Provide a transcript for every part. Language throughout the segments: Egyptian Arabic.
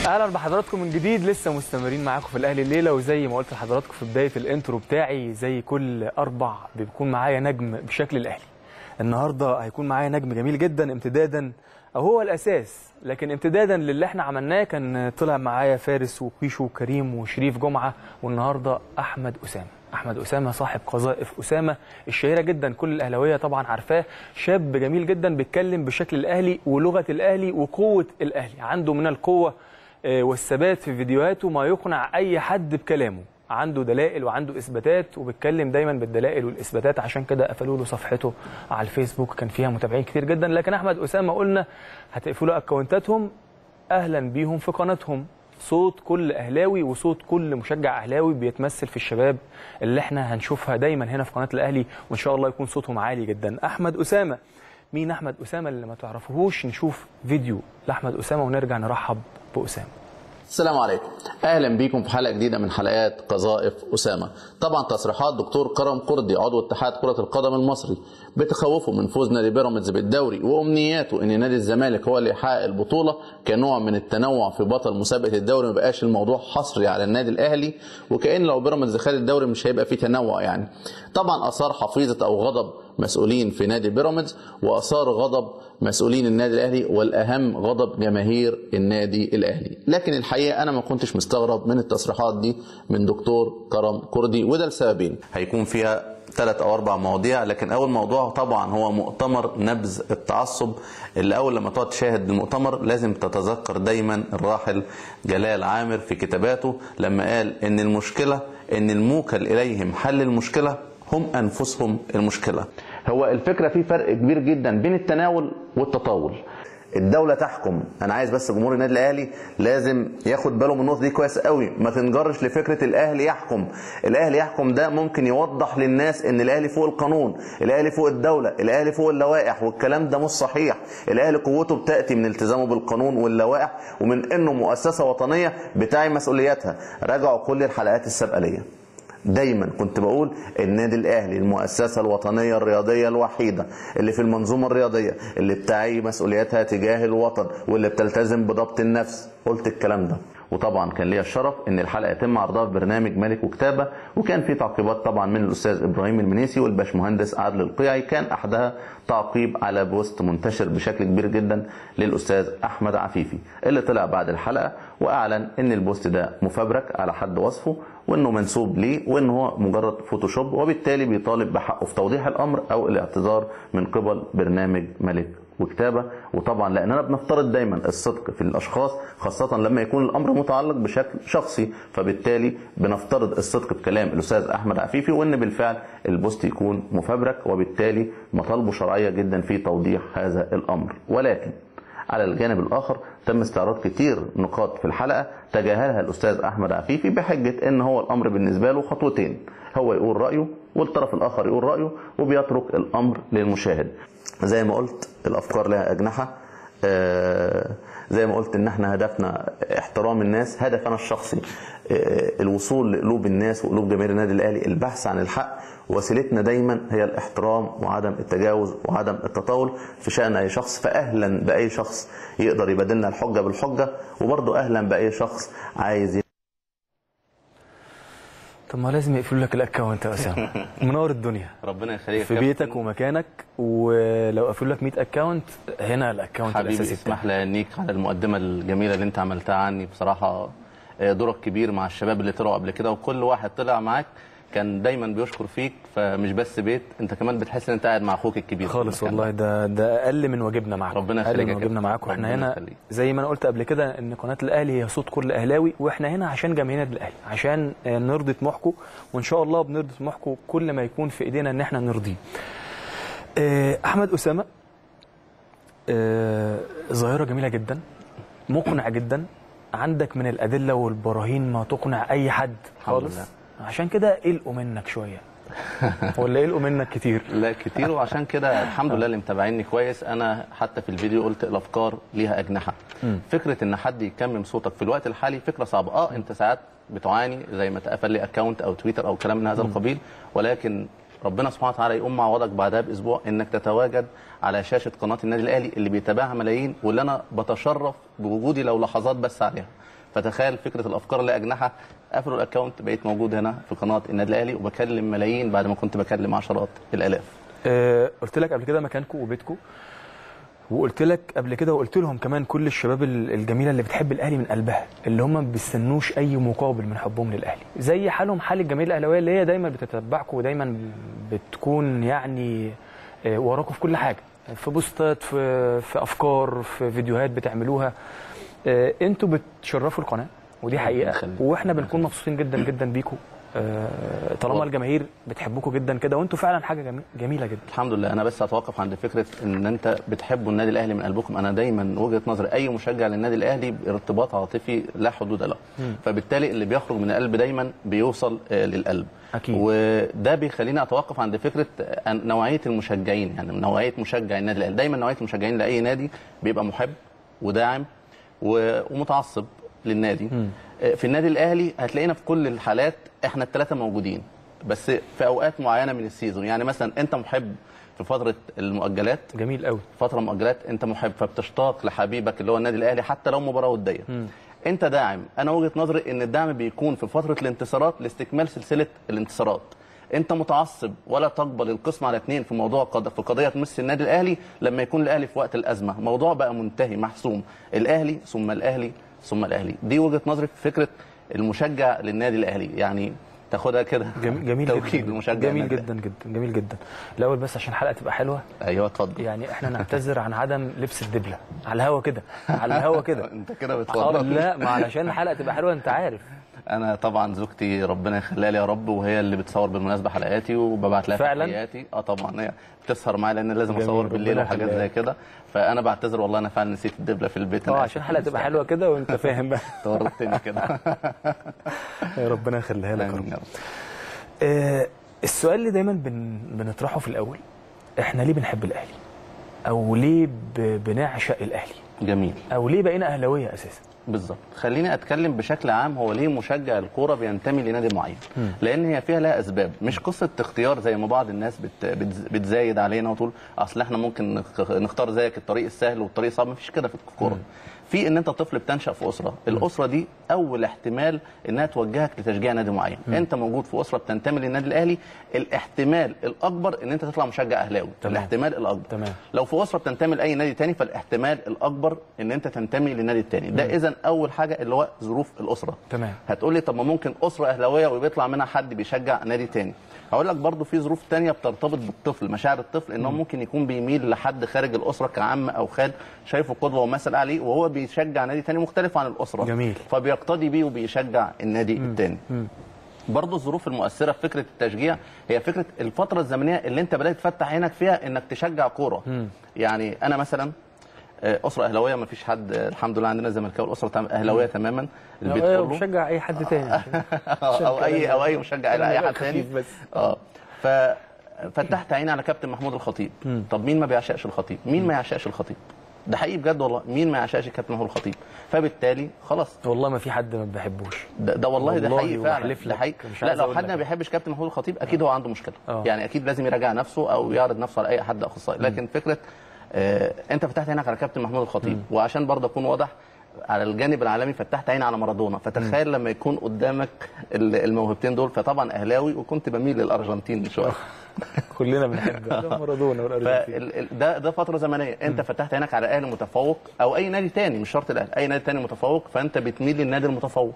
اهلا بحضراتكم من جديد لسه مستمرين معاكم في الاهلي الليله وزي ما قلت لحضراتكم في بدايه الانترو بتاعي زي كل اربع بيكون معايا نجم بشكل الاهلي النهارده هيكون معايا نجم جميل جدا امتدادا او هو الاساس لكن امتدادا للي احنا عملناه كان طلع معايا فارس وقيشو وكريم وشريف جمعه والنهارده احمد اسامه احمد اسامه صاحب قذائف اسامه الشهيره جدا كل الاهلاويه طبعا عارفاه شاب جميل جدا بيتكلم بشكل الاهلي ولغه الاهلي وقوه الاهلي عنده من القوه آه، والثبات في فيديوهاته ما يقنع اي حد بكلامه عنده دلائل وعنده اثباتات وبيتكلم دايما بالدلائل والاثباتات عشان كده قفلوا له صفحته على الفيسبوك كان فيها متابعين كتير جدا لكن احمد اسامه قلنا هتقفلوا اكونتاتهم اهلا بيهم في قناتهم صوت كل اهلاوي وصوت كل مشجع اهلاوي بيتمثل في الشباب اللي احنا هنشوفها دايما هنا في قناه الاهلي وان شاء الله يكون صوتهم عالي جدا احمد اسامه مين احمد اسامه اللي ما تعرفوهوش نشوف فيديو لاحمد اسامه ونرجع نرحب باسامه السلام عليكم اهلا بيكم في حلقه جديده من حلقات قذائف اسامه طبعا تصريحات دكتور كرم قردي عضو اتحاد كره القدم المصري بتخوفه من فوز نادي بيراميدز بالدوري وامنياته ان نادي الزمالك هو اللي يحقق البطوله كنوع من التنوع في بطل مسابقه الدوري ما بقاش الموضوع حصري على النادي الاهلي وكان لو بيراميدز خد الدوري مش هيبقى فيه تنوع يعني طبعا اثار حفيظه او غضب مسؤولين في نادي بيراميدز واثار غضب مسؤولين النادي الاهلي والاهم غضب جماهير النادي الاهلي لكن الحقيقه انا ما كنتش مستغرب من التصريحات دي من دكتور كرم كردي وده لسببين هيكون فيها ثلاث او اربع مواضيع لكن اول موضوع طبعا هو مؤتمر نبذ التعصب اللي اول لما تقعد تشاهد المؤتمر لازم تتذكر دايما الراحل جلال عامر في كتاباته لما قال ان المشكله ان الموكل اليهم حل المشكله هم انفسهم المشكله هو الفكره في فرق كبير جدا بين التناول والتطاول الدولة تحكم أنا عايز بس جمهور النادي الأهلي لازم ياخد باله من النقطة دي كويس قوي ما تنجرش لفكرة الأهلي يحكم الأهلي يحكم ده ممكن يوضح للناس إن الأهلي فوق القانون الأهلي فوق الدولة الأهلي فوق اللوائح والكلام ده مش صحيح الأهلي قوته بتأتي من التزامه بالقانون واللوائح ومن إنه مؤسسة وطنية بتاعي مسؤولياتها راجعوا كل الحلقات السابقة ليا دايما كنت بقول النادي الاهلي المؤسسه الوطنيه الرياضيه الوحيده اللي في المنظومه الرياضيه اللي بتعي مسؤولياتها تجاه الوطن واللي بتلتزم بضبط النفس قلت الكلام ده وطبعا كان ليا الشرف ان الحلقه يتم عرضها في برنامج ملك وكتابه وكان في تعقيبات طبعا من الاستاذ ابراهيم المنيسي والباشمهندس عادل القيعي كان احدها تعقيب على بوست منتشر بشكل كبير جدا للاستاذ احمد عفيفي اللي طلع بعد الحلقه واعلن ان البوست ده مفبرك على حد وصفه وانه منسوب ليه وان هو مجرد فوتوشوب وبالتالي بيطالب بحقه في توضيح الامر او الاعتذار من قبل برنامج ملك وكتابه وطبعا لاننا بنفترض دايما الصدق في الاشخاص خاصه لما يكون الامر متعلق بشكل شخصي فبالتالي بنفترض الصدق في كلام الاستاذ احمد عفيفي وان بالفعل البوست يكون مفبرك وبالتالي مطالبه شرعيه جدا في توضيح هذا الامر ولكن على الجانب الاخر تم استعراض كتير نقاط في الحلقه تجاهلها الاستاذ احمد عفيفي بحجه ان هو الامر بالنسبه له خطوتين هو يقول رايه والطرف الاخر يقول رايه وبيترك الامر للمشاهد زي ما قلت الافكار لها اجنحه آه، زي ما قلت ان احنا هدفنا احترام الناس هدف انا الشخصي آه، الوصول لقلوب الناس وقلوب جماهير النادي الاهلي البحث عن الحق وسيلتنا دايما هي الاحترام وعدم التجاوز وعدم التطاول في شان اي شخص فاهلا باي شخص يقدر يبادلنا الحجه بالحجه وبرضه اهلا باي شخص عايز طب ما لازم يقفلوا لك الاكونت يا اسامه منور الدنيا ربنا يخليك في بيتك ومكانك ولو قفلوا لك 100 اكونت هنا الاكونت حبيبي الاساسي اسمح لي انيك على المقدمه الجميله اللي انت عملتها عني بصراحه آه، دورك كبير مع الشباب اللي طلعوا قبل كده وكل واحد طلع معاك كان دايما بيشكر فيك فمش بس بيت انت كمان بتحس ان انت قاعد مع اخوك الكبير في خالص المكان والله ده ده اقل من واجبنا معاكم ربنا اقل يخليك من يا واجبنا كابتن. معاكم احنا ربنا هنا يخليك. زي ما انا قلت قبل كده ان قناه الاهلي هي صوت كل اهلاوي واحنا هنا عشان جماهير النادي الاهلي عشان آه، نرضي طموحكم وان شاء الله بنرضي طموحكم كل ما يكون في ايدينا ان احنا نرضيه آه، احمد اسامه آه، ظاهره جميله جدا مقنع جدا عندك من الادله والبراهين ما تقنع اي حد الحمد خالص لله. عشان كده قلقوا منك شويه ولا قلقوا منك كتير لا كتير وعشان كده الحمد لله اللي متابعيني كويس انا حتى في الفيديو قلت الافكار ليها اجنحه فكره ان حد يكمم صوتك في الوقت الحالي فكره صعبه اه انت ساعات بتعاني زي ما اتقفل لي اكونت او تويتر او كلام من هذا القبيل ولكن ربنا سبحانه وتعالى يقوم معوضك بعدها باسبوع انك تتواجد على شاشه قناه النادي الاهلي اللي بيتابعها ملايين واللي انا بتشرف بوجودي لو لحظات بس عليها فتخيل فكره الافكار اللي اجنحها قفلوا الاكونت بقيت موجود هنا في قناه النادي الاهلي وبكلم ملايين بعد ما كنت بكلم عشرات الالاف آه، قلت لك قبل كده مكانكم وبيتكم وقلت لك قبل كده وقلت لهم كمان كل الشباب ال- الجميله اللي بتحب الاهلي من قلبها اللي هم ما بيستنوش اي مقابل من حبهم للاهلي زي حالهم حال الجماهير الاهلاويه اللي هي دايما بتتبعكم ودايما بتكون يعني آه، وراكم في كل حاجه في بوستات في في افكار في فيديوهات بتعملوها آه، انتوا بتشرفوا القناه ودي حقيقه يخليك. واحنا بنكون مبسوطين جدا جدا بيكم آه، طالما الجماهير بتحبكم جدا كده وانتوا فعلا حاجه جمي- جميله جدا الحمد لله انا بس هتوقف عند فكره ان انت بتحبوا النادي الاهلي من قلبكم انا دايما وجهه نظري اي مشجع للنادي الاهلي ارتباط عاطفي لا حدود له فبالتالي اللي بيخرج من القلب دايما بيوصل آه، للقلب أكيد. وده بيخليني اتوقف عند فكره آه، نوعيه المشجعين يعني نوعيه مشجع النادي الاهلي دايما نوعيه المشجعين لاي نادي بيبقى محب وداعم و- ومتعصب للنادي آه، في النادي الاهلي هتلاقينا في كل الحالات احنا الثلاثه موجودين بس في اوقات معينه من السيزون يعني مثلا انت محب في فتره المؤجلات جميل قوي فتره مؤجلات انت محب فبتشتاق لحبيبك اللي هو النادي الاهلي حتى لو مباراه وديه انت داعم انا وجهه نظري ان الدعم بيكون في فتره الانتصارات لاستكمال سلسله الانتصارات انت متعصب ولا تقبل القسم على اثنين في موضوع قض... في قضيه تمس النادي الاهلي لما يكون الاهلي في وقت الازمه موضوع بقى منتهي محسوم الاهلي ثم الاهلي ثم الاهلي دي وجهه نظري في فكره المشجع للنادي الاهلي يعني تاخدها كده جميل جميل توكيد جدا المشجع جميل للنادي جدا جدا جميل جدا الاول بس عشان الحلقه تبقى حلوه الأهلي. ايوه اتفضل يعني احنا نعتذر عن عدم لبس الدبله على الهوا كده على الهوا كده انت كده آه، بتفضل لا ما علشان الحلقه تبقى حلوه انت عارف انا طبعا زوجتي ربنا يخليها لي يا رب وهي اللي بتصور بالمناسبه حلقاتي وببعت لها فعلاً؟ تحياتي اه طبعا هي بتسهر معايا لان لازم جميل، اصور بالليل ربنا وحاجات يخليها. زي كده فانا بعتذر والله انا فعلا نسيت الدبله في البيت اه أنا عشان آسف. الحلقه تبقى حلوه كده وانت فاهم بقى تورطتني كده ربنا يخليها لك يا رب. آمين يا رب. آه، السؤال اللي دايما بن... بنطرحه في الاول احنا ليه بنحب الاهلي او ليه ب... بنعشق الاهلي جميل او ليه بقينا اهلاويه اساسا بالظبط خليني اتكلم بشكل عام هو ليه مشجع الكوره بينتمي لنادي معين لان هي فيها لها اسباب مش قصه اختيار زي ما بعض الناس بت... بتز- بتزايد علينا وتقول اصل احنا ممكن نخ- نختار زيك الطريق السهل والطريق الصعب مفيش كده في الكوره في ان انت طفل بتنشا في اسره الاسره دي اول احتمال انها توجهك لتشجيع نادي معين انت موجود في اسره بتنتمي للنادي الاهلي الاحتمال الاكبر ان انت تطلع مشجع اهلاوي تمام. الاحتمال الاكبر تمام. لو في اسره بتنتمي لاي نادي تاني فالاحتمال الاكبر ان انت تنتمي للنادي التاني ده اذا اول حاجه اللي هو ظروف الاسره تمام. هتقول لي طب ما ممكن اسره اهلاويه وبيطلع منها حد بيشجع نادي تاني هقول لك برضو في ظروف تانية بترتبط بالطفل مشاعر الطفل ان هو ممكن يكون بيميل لحد خارج الاسره كعم او خال شايفه قدوه ومثل عليه وهو بيشجع نادي تاني مختلف عن الاسره جميل. فبيقتدي بيه وبيشجع النادي التاني برضه الظروف المؤثره في فكره التشجيع هي فكره الفتره الزمنيه اللي انت بدات تفتح عينك فيها انك تشجع كوره يعني انا مثلا آه، اسره اهلاويه ما فيش حد آه، الحمد لله عندنا زملكاويه الاسره تم- اهلاويه تماما البيت أو كله بشجع اي حد تاني او اي او اي مشجع الى اي حد تاني خفيف بس. اه ف فتحت عيني على كابتن محمود الخطيب طب مين ما بيعشقش الخطيب مين ما يعشقش الخطيب ده حقيقي بجد والله مين ما يعشقش كابتن محمود الخطيب فبالتالي خلاص والله ما في حد ما بحبوش ده, ده والله, ده والله حقيقي فعلا وبحلف ده لك، حقيقي مش لا عايز لو أقول حد لك. ما بيحبش كابتن محمود الخطيب اكيد هو عنده مشكله آه. يعني اكيد لازم يراجع نفسه او يعرض نفسه على اي حد اخصائي لكن فكره آه انت فتحت عينك على كابتن محمود الخطيب وعشان برضه اكون واضح على الجانب العالمي فتحت عيني على مارادونا فتخيل لما يكون قدامك ال- الموهبتين دول فطبعا اهلاوي وكنت بميل للارجنتين شويه كلنا بنحب مارادونا والارجنتين فال- ال- ده ده فتره زمنيه انت فتحت عينك على اهلي متفوق او اي نادي تاني مش شرط الاهلي اي نادي تاني متفوق فانت بتميل للنادي المتفوق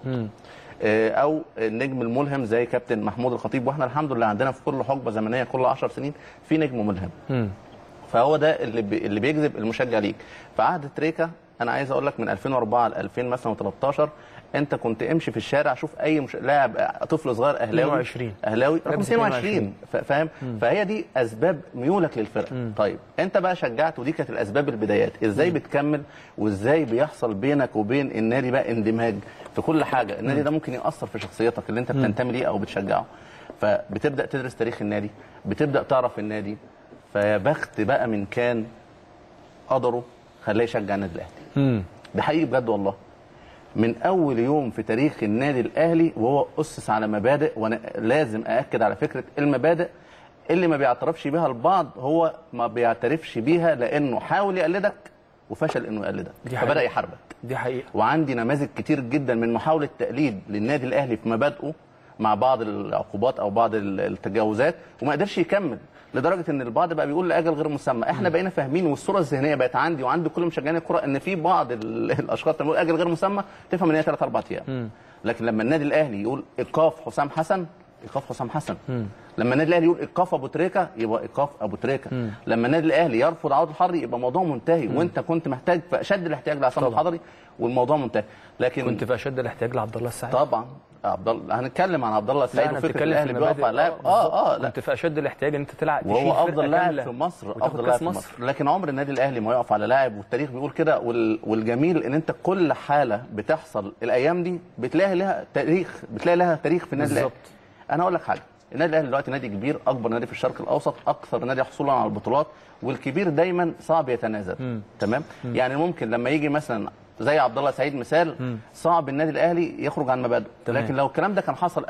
آه، او النجم الملهم زي كابتن محمود الخطيب واحنا الحمد لله عندنا في كل حقبه زمنيه كل 10 سنين في نجم ملهم مم. فهو ده اللي بي اللي بيجذب المشجع ليك فعهد تريكا انا عايز اقول لك من 2004 ل 2000 مثلا و13 انت كنت امشي في الشارع شوف اي مش... لاعب طفل صغير اهلاوي 22. اهلاوي رقم لابس 22 ف- فاهم فهي دي اسباب ميولك للفرقه طيب انت بقى شجعت ودي كانت الاسباب البدايات ازاي بتكمل وازاي بيحصل بينك وبين النادي بقى اندماج في كل حاجه النادي ده ممكن ياثر في شخصيتك اللي انت بتنتمي ليه او بتشجعه فبتبدا تدرس تاريخ النادي بتبدا تعرف النادي فيا بخت بقى من كان قدره خلاه يشجع النادي الاهلي مم. ده حقيقي بجد والله من اول يوم في تاريخ النادي الاهلي وهو اسس على مبادئ وانا لازم ااكد على فكره المبادئ اللي ما بيعترفش بيها البعض هو ما بيعترفش بيها لانه حاول يقلدك وفشل انه يقلدك دي فبدا حقيقة. يحاربك دي حقيقه وعندي نماذج كتير جدا من محاوله تقليد للنادي الاهلي في مبادئه مع بعض العقوبات او بعض ال- التجاوزات وما قدرش يكمل لدرجه ان البعض بقى بيقول لاجل غير مسمى احنا بقينا فاهمين والصوره الذهنيه بقت عندي وعند كل مشجعين الكره ان في بعض ال- الاشخاص لما يقول اجل غير مسمى تفهم ان هي 3 4 ايام لكن لما النادي الاهلي يقول ايقاف حسام حسن ايقاف حسام حسن لما النادي الاهلي يقول ايقاف ابو تريكه يبقى ايقاف ابو تريكه لما النادي الاهلي يرفض عوده الحضري يبقى الموضوع منتهي وانت كنت محتاج في اشد الاحتياج لعصام طبعا. الحضري والموضوع منتهي لكن كنت في اشد الاحتياج لعبد الله السعيد طبعا عبد الله هنتكلم عن عبد الله لا السعيد انا وفكره بتتكلم في الاهلي بيقف مبادئ على لاعب بالظبط. اه اه لا كنت في اشد الاحتياج ان انت تلعب تشيل وهو فرقة افضل لاعب كاملة في مصر وتاخد افضل لاعب كأس في مصر لكن عمر النادي الاهلي ما يقف على لاعب والتاريخ بيقول كده وال- والجميل ان انت كل حاله بتحصل الايام دي بتلاقي لها تاريخ بتلاقي لها تاريخ في النادي الاهلي بالظبط. انا اقول لك حاجه النادي الاهلي دلوقتي نادي كبير اكبر نادي في الشرق الاوسط اكثر نادي حصولا على البطولات والكبير دايما صعب يتنازل تمام يعني ممكن لما يجي مثلا زي عبد الله سعيد مثال صعب النادي الاهلي يخرج عن مبادئه تمام. لكن لو الكلام ده كان حصل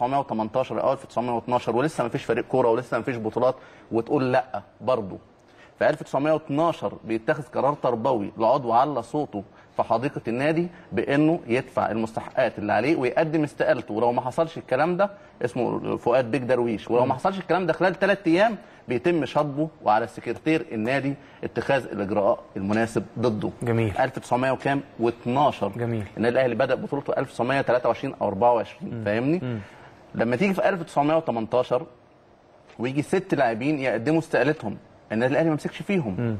1918 او 1912 ولسه ما فيش فريق كوره ولسه ما فيش بطولات وتقول لا برضه في 1912 بيتخذ قرار تربوي لعضو على صوته في حديقه النادي بانه يدفع المستحقات اللي عليه ويقدم استقالته ولو ما حصلش الكلام ده اسمه فؤاد بيك درويش ولو ما حصلش الكلام ده خلال ثلاث ايام بيتم شطبه وعلى سكرتير النادي اتخاذ الاجراء المناسب ضده جميل. 1900 وكام و12 جميل. النادي الاهلي بدا بطولته 1923 او 24 فاهمني لما تيجي في 1918 ويجي ست لاعبين يقدموا استقالتهم النادي الاهلي ما مسكش فيهم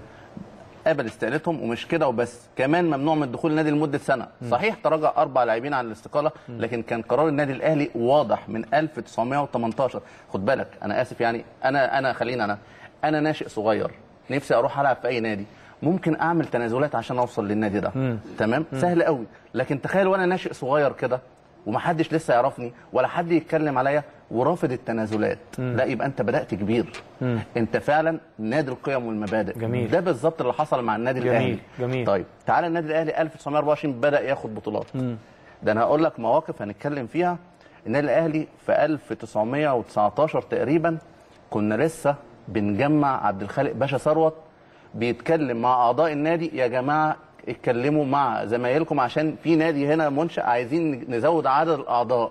قبل استقالتهم ومش كده وبس كمان ممنوع من دخول النادي لمده سنه صحيح تراجع اربع لاعبين عن الاستقاله لكن كان قرار النادي الاهلي واضح من 1918 خد بالك انا اسف يعني انا انا خلينا انا انا ناشئ صغير نفسي اروح العب في اي نادي ممكن اعمل تنازلات عشان اوصل للنادي ده تمام سهل قوي لكن تخيل وانا ناشئ صغير كده ومحدش لسه يعرفني ولا حد يتكلم عليا ورافض التنازلات لا يبقى انت بدات كبير انت فعلا نادي القيم والمبادئ جميل. ده بالظبط اللي حصل مع النادي جميل، الاهلي جميل. طيب تعالى النادي الاهلي 1924 بدا ياخد بطولات ده انا هقول لك مواقف هنتكلم فيها النادي الاهلي في 1919 تقريبا كنا لسه بنجمع عبد الخالق باشا ثروت بيتكلم مع اعضاء النادي يا جماعه اتكلموا مع زمايلكم عشان في نادي هنا منشأ عايزين نزود عدد الاعضاء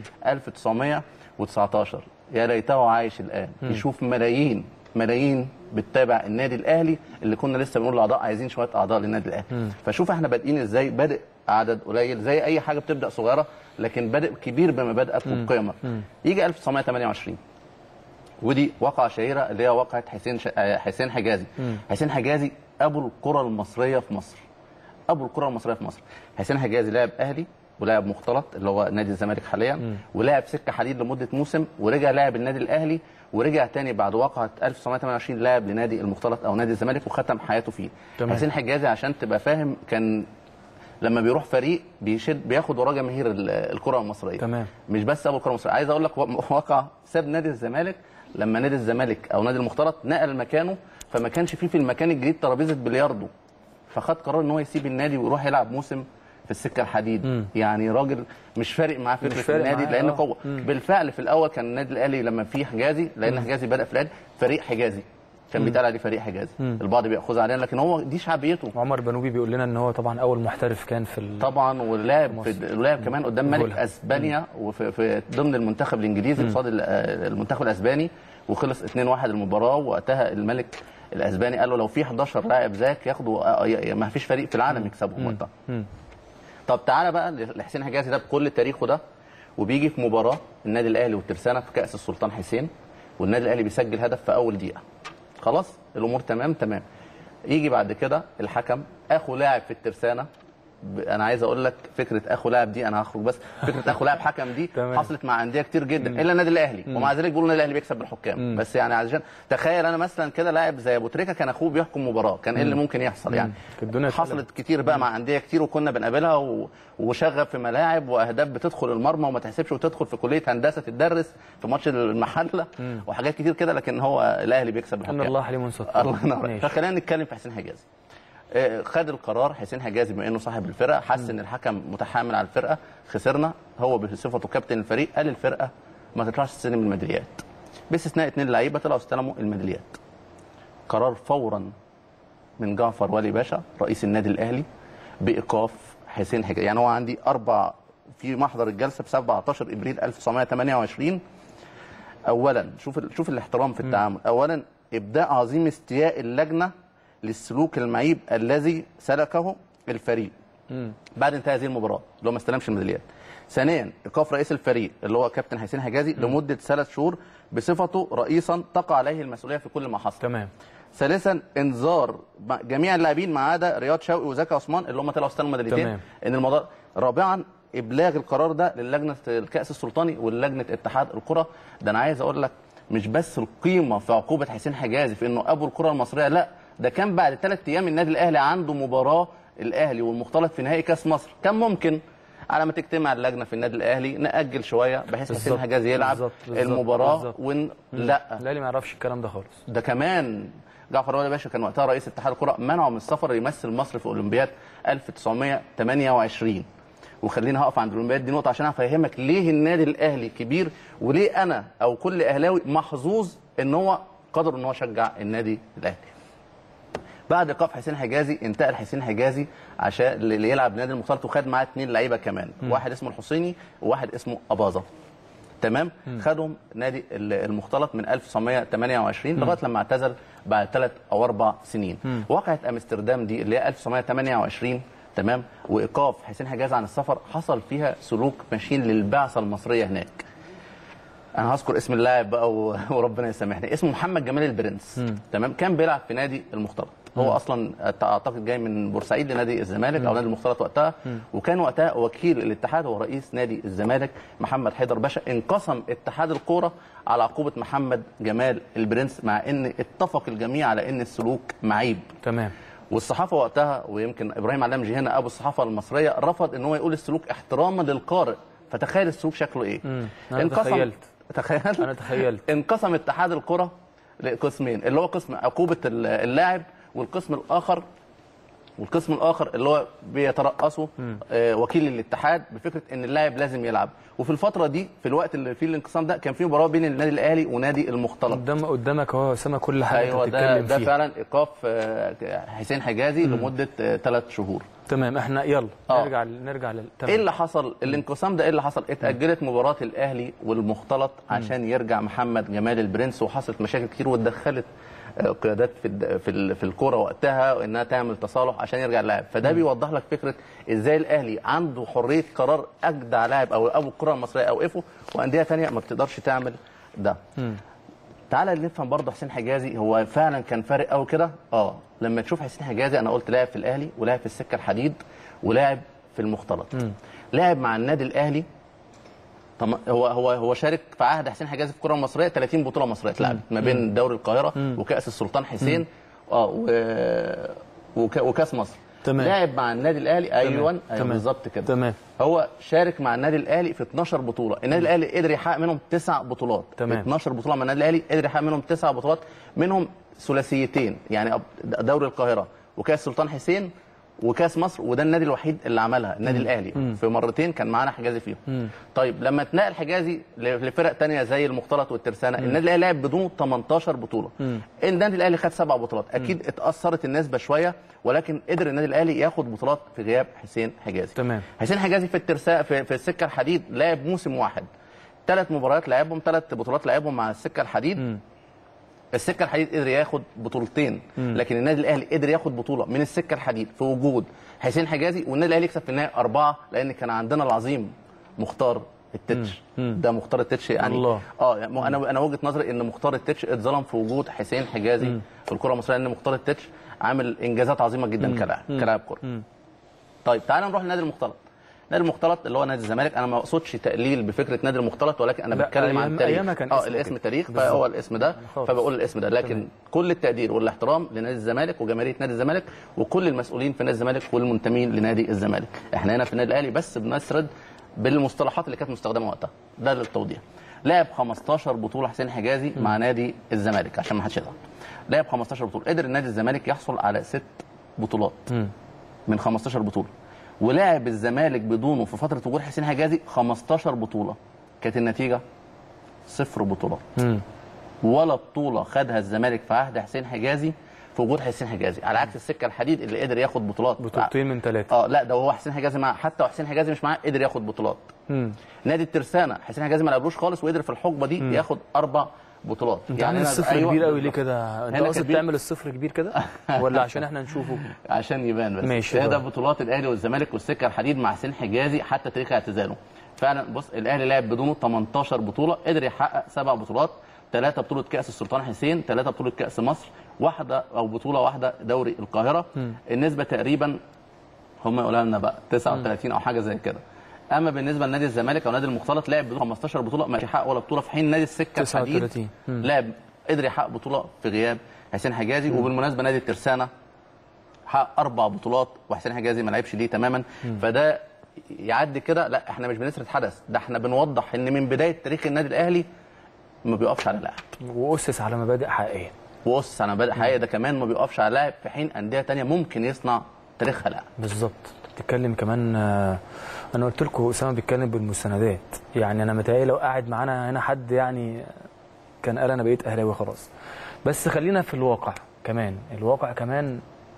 1919 يا ليته عايش الان يشوف ملايين ملايين بتتابع النادي الاهلي اللي كنا لسه بنقول لاعضاء عايزين شويه اعضاء للنادي الاهلي فشوف احنا بادئين ازاي بادئ عدد قليل زي اي حاجه بتبدا صغيره لكن بادئ كبير بمبادئك وبقيمك يجي 1928 ودي واقعه شهيره اللي هي واقعه حسين ش... آه، حسين حجازي حسين حجازي ابو الكره المصريه في مصر ابو الكره المصريه في مصر حسين حجازي لاعب اهلي ولاعب مختلط اللي هو نادي الزمالك حاليا ولعب سكه حديد لمده موسم ورجع لاعب النادي الاهلي ورجع تاني بعد واقعه 1928 لاعب لنادي المختلط او نادي الزمالك وختم حياته فيه تمام. حسين حجازي عشان تبقى فاهم كان لما بيروح فريق بيشد بياخد وراه جماهير ال- الكره المصريه تمام. مش بس ابو الكره المصريه عايز اقول لك وا- واقع ساب نادي الزمالك لما نادي الزمالك او نادي المختلط نقل مكانه فما كانش فيه في المكان الجديد ترابيزه بلياردو فخد قرار ان هو يسيب النادي ويروح يلعب موسم في السكه الحديد يعني راجل مش فارق معاه مش فكره فارق النادي معاه، لان آه. قوه بالفعل في الاول كان النادي الاهلي لما فيه حجازي لان حجازي بدا في الاهلي فريق حجازي كان بيتقال عليه فريق حجازي البعض بياخذها علينا لكن هو دي شعبيته عمر بنوبي بيقول لنا ان هو طبعا اول محترف كان في ال... طبعا ولعب في ولعب كمان قدام ملك غولها. اسبانيا وفي في ضمن المنتخب الانجليزي قصاد ال- آه، المنتخب الاسباني وخلص 2-1 المباراه وقتها الملك الاسباني قال له لو في 11 لاعب زيك ياخدوا آه، ي- ما فيش فريق في العالم يكسبهم وقتها طب تعالى بقى لحسين حجازي ده بكل تاريخه ده وبيجي في مباراه النادي الاهلي والترسانه في كاس السلطان حسين والنادي الاهلي بيسجل هدف في اول دقيقه خلاص الامور تمام تمام يجي بعد كده الحكم اخو لاعب في الترسانه ب- انا عايز اقول لك فكره اخو لاعب دي انا هخرج بس فكره اخو لاعب حكم دي تمام. حصلت مع انديه كتير جدا الا النادي الاهلي ومع ذلك بيقولوا النادي الاهلي بيكسب بالحكام بس يعني عشان تخيل انا مثلا كده لاعب زي ابو تريكه كان اخوه بيحكم مباراه كان ايه اللي ممكن يحصل يعني كانت الدنيا حصلت كتير بقى مع انديه كتير وكنا بنقابلها و... وشغب في ملاعب واهداف بتدخل المرمى وما تحسبش وتدخل في كليه هندسه تدرس في ماتش المحله وحاجات كتير كده لكن هو الاهلي بيكسب ان بالحكام الله حليم ستار الله ينور ماشي. فخلينا نتكلم في حسين حجازي آه، خد القرار حسين حجازي بما انه صاحب الفرقه حس ان الحكم متحامل على الفرقه خسرنا هو بصفته كابتن الفريق قال الفرقه ما تطلعش تستلم الميداليات باستثناء اثنين لعيبه طلعوا استلموا الميداليات قرار فورا من جعفر ولي باشا رئيس النادي الاهلي بايقاف حسين حجازي يعني هو عندي اربع في محضر الجلسه في 17 ابريل 1928 اولا شوف ال- شوف الاحترام في التعامل اولا ابداء عظيم استياء اللجنه للسلوك المعيب الذي سلكه الفريق بعد انتهاء هذه المباراه اللي هو ما استلمش الميداليات ثانيا ايقاف رئيس الفريق اللي هو كابتن حسين حجازي لمده ثلاث شهور بصفته رئيسا تقع عليه المسؤوليه في كل ما حصل تمام ثالثا انذار جميع اللاعبين ما عدا رياض شوقي وزكي عثمان اللي هم طلعوا استلموا ميداليتين تمام. ان الموضوع رابعا ابلاغ القرار ده للجنه الكاس السلطاني ولجنه اتحاد الكره ده انا عايز اقول لك مش بس القيمه في عقوبه حسين حجازي في انه ابو الكره المصريه لا ده كان بعد ثلاث ايام النادي الاهلي عنده مباراه الاهلي والمختلط في نهائي كاس مصر كان ممكن على ما تجتمع اللجنه في النادي الاهلي ناجل شويه بحيث حسين بالظبط، حجازي يلعب بالظبط، بالظبط، المباراه بالظبط. ون... لا الاهلي ما يعرفش الكلام ده خالص ده كمان جعفر ولي باشا كان وقتها رئيس اتحاد الكره منعه من السفر يمثل مصر في اولمبياد 1928 وخلينا هقف عند الاولمبياد دي نقطه عشان افهمك ليه النادي الاهلي كبير وليه انا او كل اهلاوي محظوظ ان هو قدر ان هو شجع النادي الاهلي بعد ايقاف حسين حجازي انتقل حسين حجازي عشان اللي يلعب نادي المختلط وخد معاه اثنين لعيبه كمان واحد اسمه الحسيني وواحد اسمه اباظه تمام خدهم نادي ال- المختلط من 1928 لغايه لما اعتزل بعد ثلاث او اربع سنين واقعه امستردام دي اللي هي 1928 تمام وايقاف حسين حجاز عن السفر حصل فيها سلوك ماشيين للبعثه المصريه هناك انا هذكر اسم اللاعب بقى و- وربنا يسامحني اسمه محمد جمال البرنس تمام كان بيلعب في نادي المختلط هو اصلا أت- اعتقد جاي من بورسعيد لنادي الزمالك او نادي المختلط وقتها وكان وقتها وكيل الاتحاد هو رئيس نادي الزمالك محمد حيدر باشا انقسم اتحاد الكوره على عقوبه محمد جمال البرنس مع ان اتفق الجميع على ان السلوك معيب تمام والصحافه وقتها ويمكن ابراهيم علام جهينه ابو الصحافه المصريه رفض ان هو يقول السلوك احتراما للقارئ فتخيل السلوك شكله ايه أنا تخيلت. تخيل انا تخيلت انقسم اتحاد الكره لقسمين اللي هو قسم عقوبه ال- اللاعب والقسم الاخر والقسم الاخر اللي هو بيترأسه آه، وكيل الاتحاد بفكره ان اللاعب لازم يلعب وفي الفتره دي في الوقت اللي فيه الانقسام ده كان في مباراه بين النادي الاهلي ونادي المختلط قدام قدامك اهو يا اسامه كل حاجه ايوه انت ده بتتكلم ده فيها فعلا ايقاف آه، حسين حجازي لمده ثلاث شهور تمام احنا يلا آه. نرجع نرجع لل ايه تمام اللي حصل الانقسام ده ايه اللي حصل اتاجلت مباراه الاهلي والمختلط عشان يرجع محمد جمال البرنس وحصلت مشاكل كتير واتدخلت آه، قيادات في الد- في ال- في الكوره وقتها انها تعمل تصالح عشان يرجع اللاعب فده بيوضح لك فكره ازاي الاهلي عنده حريه قرار اجدع لاعب او ابو الكره المصريه اوقفه وانديه ثانيه ما بتقدرش تعمل ده تعالى نفهم برضه حسين حجازي هو فعلا كان فارق قوي كده اه لما تشوف حسين حجازي انا قلت لاعب في الاهلي ولاعب في السكه الحديد ولاعب في المختلط لاعب مع النادي الاهلي طب هو هو هو شارك في عهد حسين حجازي في الكره المصريه 30 بطوله مصريه اتلعبت ما بين دوري القاهره وكاس السلطان حسين اه و... وك... وكاس مصر تمام. لاعب مع النادي الاهلي ايوه ايوه تمام. بالظبط كده تمام هو شارك مع النادي الاهلي في 12 بطوله النادي الاهلي قدر يحقق منهم تسع بطولات تمام. 12 بطوله مع النادي الاهلي قدر يحقق منهم تسع بطولات منهم ثلاثيتين يعني أب- دوري القاهره وكاس سلطان حسين وكاس مصر وده النادي الوحيد اللي عملها النادي الاهلي في مرتين كان معانا حجازي فيهم طيب لما اتنقل حجازي ل- لفرق تانية زي المختلط والترسانه النادي الاهلي لعب بدونه 18 بطوله النادي الاهلي خد سبع بطولات اكيد اتاثرت النسبه شويه ولكن قدر النادي الاهلي ياخد بطولات في غياب حسين حجازي تمام. حسين حجازي في الترساء في, في السكه الحديد لعب موسم واحد ثلاث مباريات لعبهم ثلاث بطولات لعبهم مع السكه الحديد السكه الحديد قدر ياخد بطولتين لكن النادي الاهلي قدر ياخد بطوله من السكه الحديد في وجود حسين حجازي والنادي الاهلي يكسب في النهايه اربعه لان كان عندنا العظيم مختار التتش ده مختار التتش يعني الله. اه يعني انا انا وجهه نظري ان مختار التتش اتظلم في وجود حسين حجازي في الكره المصريه لان مختار التتش عامل انجازات عظيمه جدا كلاعب كلاعب كره طيب تعالى نروح لنادي المختلط نادي المختلط اللي هو نادي الزمالك انا ما اقصدش تقليل بفكره نادي المختلط ولكن انا لا، بتكلم عن أيام- التاريخ أيامها كان اه اسمه الاسم كده. تاريخ بالظبط. فهو الاسم ده خالص. فبقول الاسم ده لكن تمام. كل التقدير والاحترام لنادي الزمالك وجماهيريه نادي الزمالك وكل المسؤولين في نادي الزمالك والمنتمين لنادي الزمالك احنا هنا في النادي الاهلي بس بنسرد بالمصطلحات اللي كانت مستخدمه وقتها ده للتوضيح لعب 15 بطوله حسين حجازي مع نادي الزمالك عشان ما حدش يزعل لعب 15 بطوله قدر النادي الزمالك يحصل على ست بطولات من 15 بطوله ولعب الزمالك بدونه في فتره وجود حسين حجازي 15 بطوله كانت النتيجه صفر بطولات ولا بطوله خدها الزمالك في عهد حسين حجازي في وجود حسين حجازي على عكس السكه الحديد اللي قدر ياخد بطولات بطولتين من ثلاثه اه لا ده هو حسين حجازي معاه حتى وحسين حجازي مش معاه قدر ياخد بطولات نادي الترسانه حسين حجازي ما لعبوش خالص وقدر في الحقبه دي ياخد اربع بطولات انت عامل هنا- الصفر أيوة، كبير قوي ليه كده انت هنا قاصد كبير. تعمل الصفر كبير كده ولا عشان احنا نشوفه عشان يبان بس ماشي، هي ده طبعا. بطولات الاهلي والزمالك والسكه الحديد مع حسين حجازي حتى تاريخ اعتزاله فعلا بص الاهلي لعب بدونه 18 بطوله قدر يحقق سبع بطولات ثلاثه بطوله كاس السلطان حسين ثلاثه بطوله كاس مصر واحده او بطوله واحده دوري القاهره النسبه تقريبا هم يقولوا لنا بقى 39 او حاجه زي كده اما بالنسبه لنادي الزمالك او نادي المختلط لعب بدون 15 بطوله ما يحقق ولا بطوله في حين نادي السكه 39. الحديد لعب قدر يحقق بطوله في غياب حسين حجازي وبالمناسبه نادي الترسانه حقق اربع بطولات وحسين حجازي ما لعبش ليه تماما فده يعدي كده لا احنا مش بنسرد حدث ده احنا بنوضح ان من بدايه تاريخ النادي الاهلي ما بيقفش على لاعب واسس على مبادئ حقيقيه وقص على مبادئ حقيقيه ده كمان ما بيقفش على لاعب في حين انديه تانية ممكن يصنع تاريخها لاعب بالظبط بتتكلم كمان آه، انا قلت لكم اسامه بيتكلم بالمستندات يعني انا متهيألي لو قاعد معانا هنا حد يعني كان قال انا بقيت اهلاوي خلاص بس خلينا في الواقع كمان الواقع كمان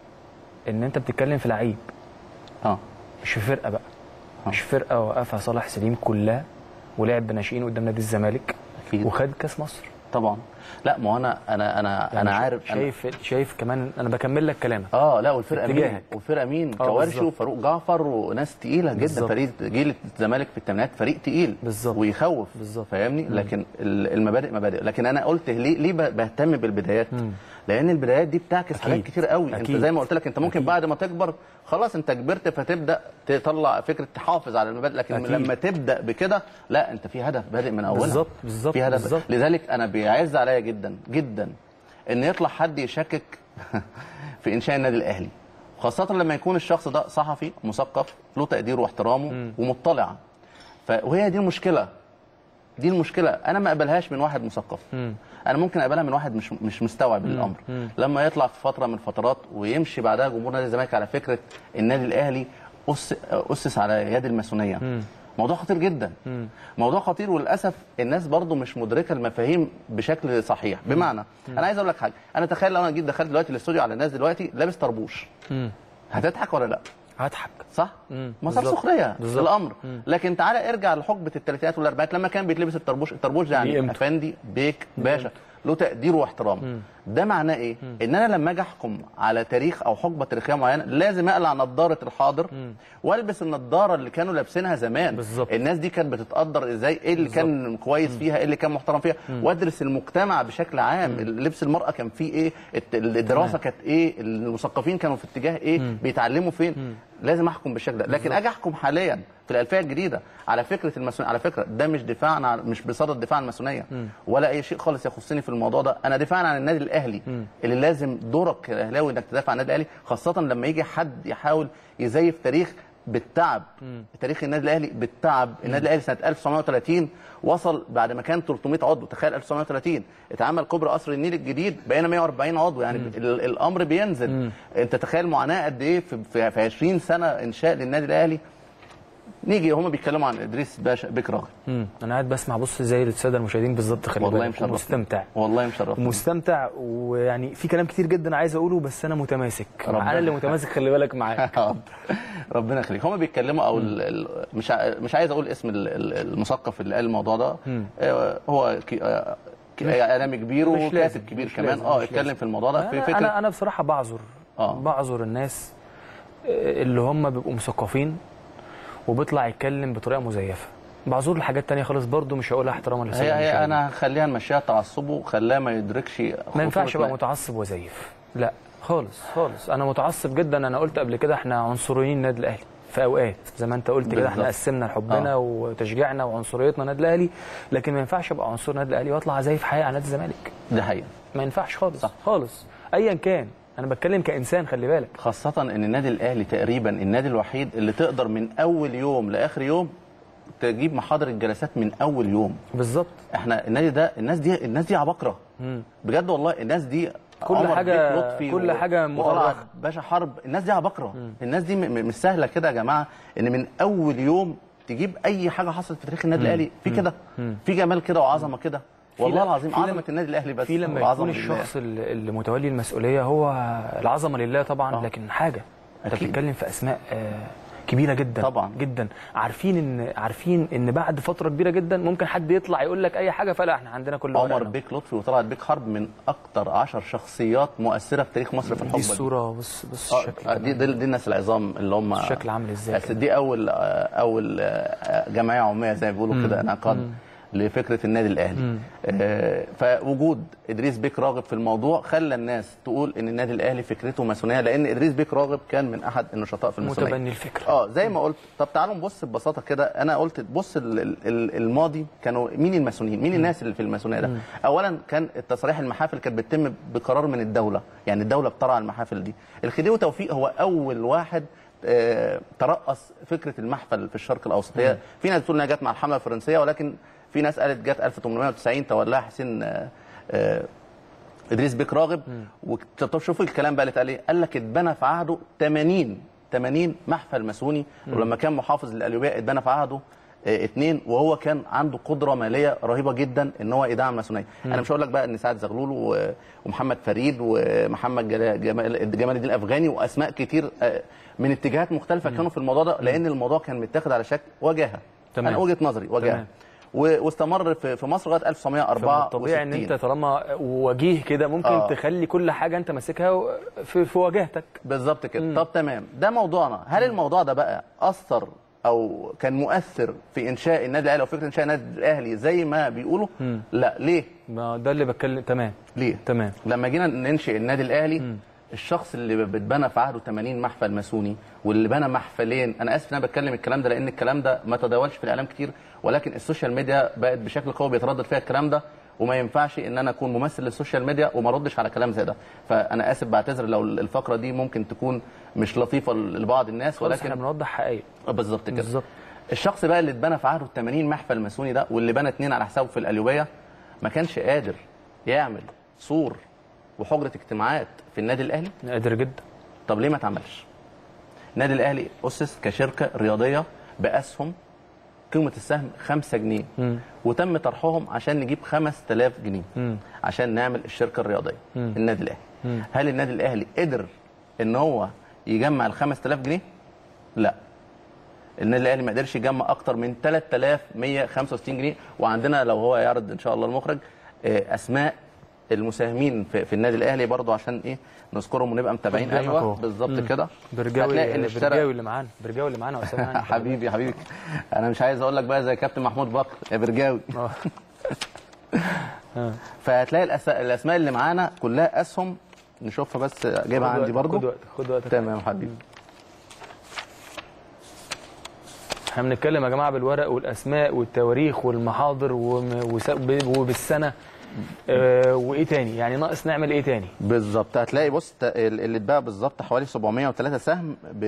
ان انت بتتكلم في لعيب اه مش في فرقه بقى آه. مش فرقه وقفها صالح سليم كلها ولعب بناشئين قدام نادي الزمالك اكيد وخد كاس مصر طبعا لا ما هو انا انا انا يعني انا شا- عارف أنا شايف شايف كمان انا بكمل لك كلامك اه لا والفرقه مين اتجاهك. والفرقه مين آه، كوارشي بالظبط. وفاروق جعفر وناس تقيله جدا بالظبط. فريق جيل الزمالك في الثمانينات فريق تقيل بالظبط. ويخوف بالظبط. فاهمني لكن ال- المبادئ مبادئ لكن انا قلت ليه ليه ب- بهتم بالبدايات لان البدايات دي بتعكس حاجات أكيد. كتير قوي أكيد. انت زي ما قلت لك انت ممكن أكيد. بعد ما تكبر خلاص انت كبرت فتبدا تطلع فكره تحافظ على المبادئ لكن أكيد. لما تبدا بكده لا انت في هدف بادئ من اولها بالظبط، بالظبط، في هدف بالظبط. لذلك انا بيعز عليا جدا جدا ان يطلع حد يشكك في انشاء النادي الاهلي خاصه لما يكون الشخص ده صحفي مثقف له تقديره واحترامه ومطلع ف... وهي دي المشكله دي المشكله انا ما اقبلهاش من واحد مثقف انا ممكن اقبلها من واحد مش مش مستوعب الامر لما يطلع في فتره من الفترات ويمشي بعدها جمهور نادي الزمالك على فكره النادي الاهلي أس... اسس على يد الماسونيه موضوع خطير جدا موضوع خطير وللاسف الناس برضو مش مدركه المفاهيم بشكل صحيح بمعنى انا عايز اقول لك حاجه انا تخيل لو انا جيت دخلت دلوقتي الاستوديو على الناس دلوقتي لابس طربوش هتضحك ولا لا هضحك صح؟ مم. مسار بالظبط. سخريه بالظبط. الامر لكن تعالى ارجع لحقبه الثلاثينات والاربعينات لما كان بيتلبس الطربوش الطربوش ده ليه يعني قيمته. افندي بيك باشا له تقدير واحترام ده معناه ايه؟ ان انا لما اجي احكم على تاريخ او حقبه تاريخيه معينه لازم اقلع نظاره الحاضر والبس النظاره اللي كانوا لابسينها زمان بالظبط. الناس دي كانت بتتقدر ازاي ايه اللي كان كويس فيها ايه اللي كان محترم فيها وادرس المجتمع بشكل عام لبس المراه كان فيه ايه الت- الدراسه كانت ايه المثقفين كانوا في اتجاه ايه بيتعلموا فين لازم احكم بالشكل ده لكن اجي احكم حاليا في الالفيه الجديده على فكره الماسونيه على فكره ده مش دفاع عن مش بصدد دفاع عن الماسونيه ولا اي شيء خالص يخصني في الموضوع ده انا دفاع عن النادي الاهلي اللي لازم دورك كاهلاوي انك تدافع عن النادي الاهلي خاصه لما يجي حد يحاول يزيف تاريخ بالتعب تاريخ النادي الاهلي بالتعب النادي الاهلي سنه 1930 وصل بعد ما كان 300 عضو تخيل 1930 اتعمل كوبري قصر النيل الجديد بقينا 140 عضو يعني ال- الامر بينزل انت تخيل معاناه قد ايه في, في, في 20 سنه انشاء للنادي الاهلي نيجي هم بيتكلموا عن ادريس باشا بك راغب مم. انا قاعد بسمع بص زي الساده المشاهدين بالظبط خلي والله بالك مشرف مستمتع والله مشرف مستمتع ويعني في كلام كتير جدا عايز اقوله بس انا متماسك ربنا. انا اللي متماسك خلي بالك معاك ربنا يخليك هم بيتكلموا او ال- ال- مش ع- مش عايز اقول اسم ال- ال- المثقف اللي قال الموضوع ده آه، هو كي- آه، ك- اعلامي كبير مش لازم، وكاتب كبير مش كمان لازم، اه مش اتكلم لازم. في الموضوع ده في انا فكره انا, أنا بصراحه بعذر آه. بعذر الناس آه، اللي هم بيبقوا مثقفين وبيطلع يتكلم بطريقه مزيفه بعذر لحاجات تانية خالص برضو مش هقولها احتراما للساده هي هي المشاهدين. انا هخليها نمشيها تعصبه خلاه ما يدركش ما ينفعش خطورة ابقى متعصب وزيف لا خالص خالص انا متعصب جدا انا قلت قبل كده احنا عنصريين النادي الاهلي في اوقات زي ما انت قلت كده احنا بالظبط. قسمنا حبنا آه. وتشجيعنا وعنصريتنا النادي الاهلي لكن ما ينفعش ابقى عنصر النادي الاهلي واطلع زيف حقيقي على نادي الزمالك ده حقيقه ما ينفعش خالص صح. خالص ايا كان انا بتكلم كانسان خلي بالك خاصة ان النادي الاهلي تقريبا النادي الوحيد اللي تقدر من اول يوم لاخر يوم تجيب محاضر الجلسات من اول يوم بالظبط احنا النادي ده الناس دي الناس دي عباقرة بجد والله الناس دي كل عمر حاجة- بيك لطفي كل حاجة وطلعت مؤرخة. باشا حرب الناس دي عباقرة الناس دي م- م- مش سهلة كده يا جماعة ان من اول يوم تجيب اي حاجة حصلت في تاريخ النادي الاهلي في كده في جمال كده وعظمة كده والله ل- العظيم في لما- عظمه النادي الاهلي بس في لما والعظمة يكون لله. الشخص اللي اللي متولي المسؤوليه هو العظمه لله طبعا آه. لكن حاجه انت أكيد. بتتكلم في اسماء آه، كبيره جدا طبعا. جدا عارفين ان عارفين ان بعد فتره كبيره جدا ممكن حد يطلع يقول لك اي حاجه فلا احنا عندنا كل عمر ورقنا. بيك لطفي وطلعت بيك حرب من اكتر عشر شخصيات مؤثره في تاريخ مصر في دي الحقبه دي. الصوره بص بص آه، الشكل آه، دي دي, دي الناس العظام اللي هم الشكل عامل ازاي بس دي اول آه، اول آه، جمعيه عموميه زي ما بيقولوا كده انعقاد لفكره النادي الاهلي آه، فوجود ادريس بيك راغب في الموضوع خلى الناس تقول ان النادي الاهلي فكرته ماسونيه لان ادريس بيك راغب كان من احد النشطاء في الماسونيه متبني الفكره اه زي ما قلت طب تعالوا نبص ببساطه كده انا قلت بص ال- ال- ال- الماضي كانوا مين الماسونيين مين الناس اللي في الماسونيه ده اولا كان التصريح المحافل كانت بتتم بقرار من الدوله يعني الدوله بترعى المحافل دي الخديوي توفيق هو اول واحد آه، ترأس فكره المحفل في الشرق الاوسط هي في ناس بتقول انها جت مع الحمله الفرنسيه ولكن في ناس قالت جت 1890 تولاها حسين آه، آه، ادريس بيك راغب وطب شوفوا الكلام بقى اللي اتقال ايه قال لك اتبنى في عهده 80 80 محفل ماسوني ولما كان محافظ للقليوبيه اتبنى في عهده آه، اتنين وهو كان عنده قدره ماليه رهيبه جدا ان هو يدعم الماسونيه انا مش هقول لك بقى ان سعد زغلول و- ومحمد فريد ومحمد جلا- جمال جمال الدين الافغاني واسماء كتير آه، من اتجاهات مختلفه كانوا في الموضوع ده لان الموضوع كان متاخد على شكل وجاهه تمام. انا وجهه نظري وجاهه تمام. و- واستمر في في مصر لغايه 1964 طبيعي ان انت طالما وجيه كده ممكن آه. تخلي كل حاجه انت ماسكها في, في واجهتك بالظبط كده طب تمام ده موضوعنا هل الموضوع ده بقى اثر او كان مؤثر في انشاء النادي الاهلي او فكره انشاء النادي الاهلي زي ما بيقولوا لا ليه ما ده اللي بتكلم تمام ليه تمام لما جينا ننشئ النادي الاهلي الشخص اللي بتبنى في عهده 80 محفل ماسوني واللي بنى محفلين انا اسف ان انا بتكلم الكلام ده لان الكلام ده ما تداولش في الاعلام كتير ولكن السوشيال ميديا بقت بشكل قوي بيتردد فيها الكلام ده وما ينفعش ان انا اكون ممثل للسوشيال ميديا وما اردش على كلام زي ده فانا اسف بعتذر لو الفقره دي ممكن تكون مش لطيفه لبعض الناس خلاص احنا ولكن بنوضح حقائق آه، بالظبط كده بالظبط. الشخص بقى اللي اتبنى في عهده 80 محفل ماسوني ده واللي بنى اتنين على حسابه في القليوبيه ما كانش قادر يعمل سور وحجره اجتماعات في النادي الاهلي قادر جدا طب ليه ما اتعملش النادي الاهلي اسس كشركه رياضيه باسهم قيمه السهم 5 جنيه وتم طرحهم عشان نجيب 5000 جنيه عشان نعمل الشركه الرياضيه النادي الاهلي هل النادي الاهلي قدر ان هو يجمع ال 5000 جنيه لا النادي الاهلي ما قدرش يجمع اكتر من 3165 جنيه وعندنا لو هو يعرض ان شاء الله المخرج آه، اسماء المساهمين في, في النادي الاهلي برضو عشان ايه نذكرهم ونبقى متابعين قدامك ايوه أهو. بالظبط كده برجاوي هتلاقي اللي اشترى برجاوي اللي معانا برجاوي اللي معانا واسامه يعني. حبيبي حبيبي انا مش عايز اقول لك بقى زي كابتن محمود بكر يا برجاوي آه. فهتلاقي الأس... الاسماء اللي معانا كلها اسهم نشوفها بس جايبها خد عندي وقتك، برضو خد وقتك خد وقتك تمام حبيبي احنا بنتكلم يا جماعه بالورق والاسماء والتواريخ والمحاضر وم- وس- ب- وبالسنه آه وايه تاني يعني ناقص نعمل ايه تاني بالظبط هتلاقي بص ت- اللي اتباع بالظبط حوالي 703 سهم ب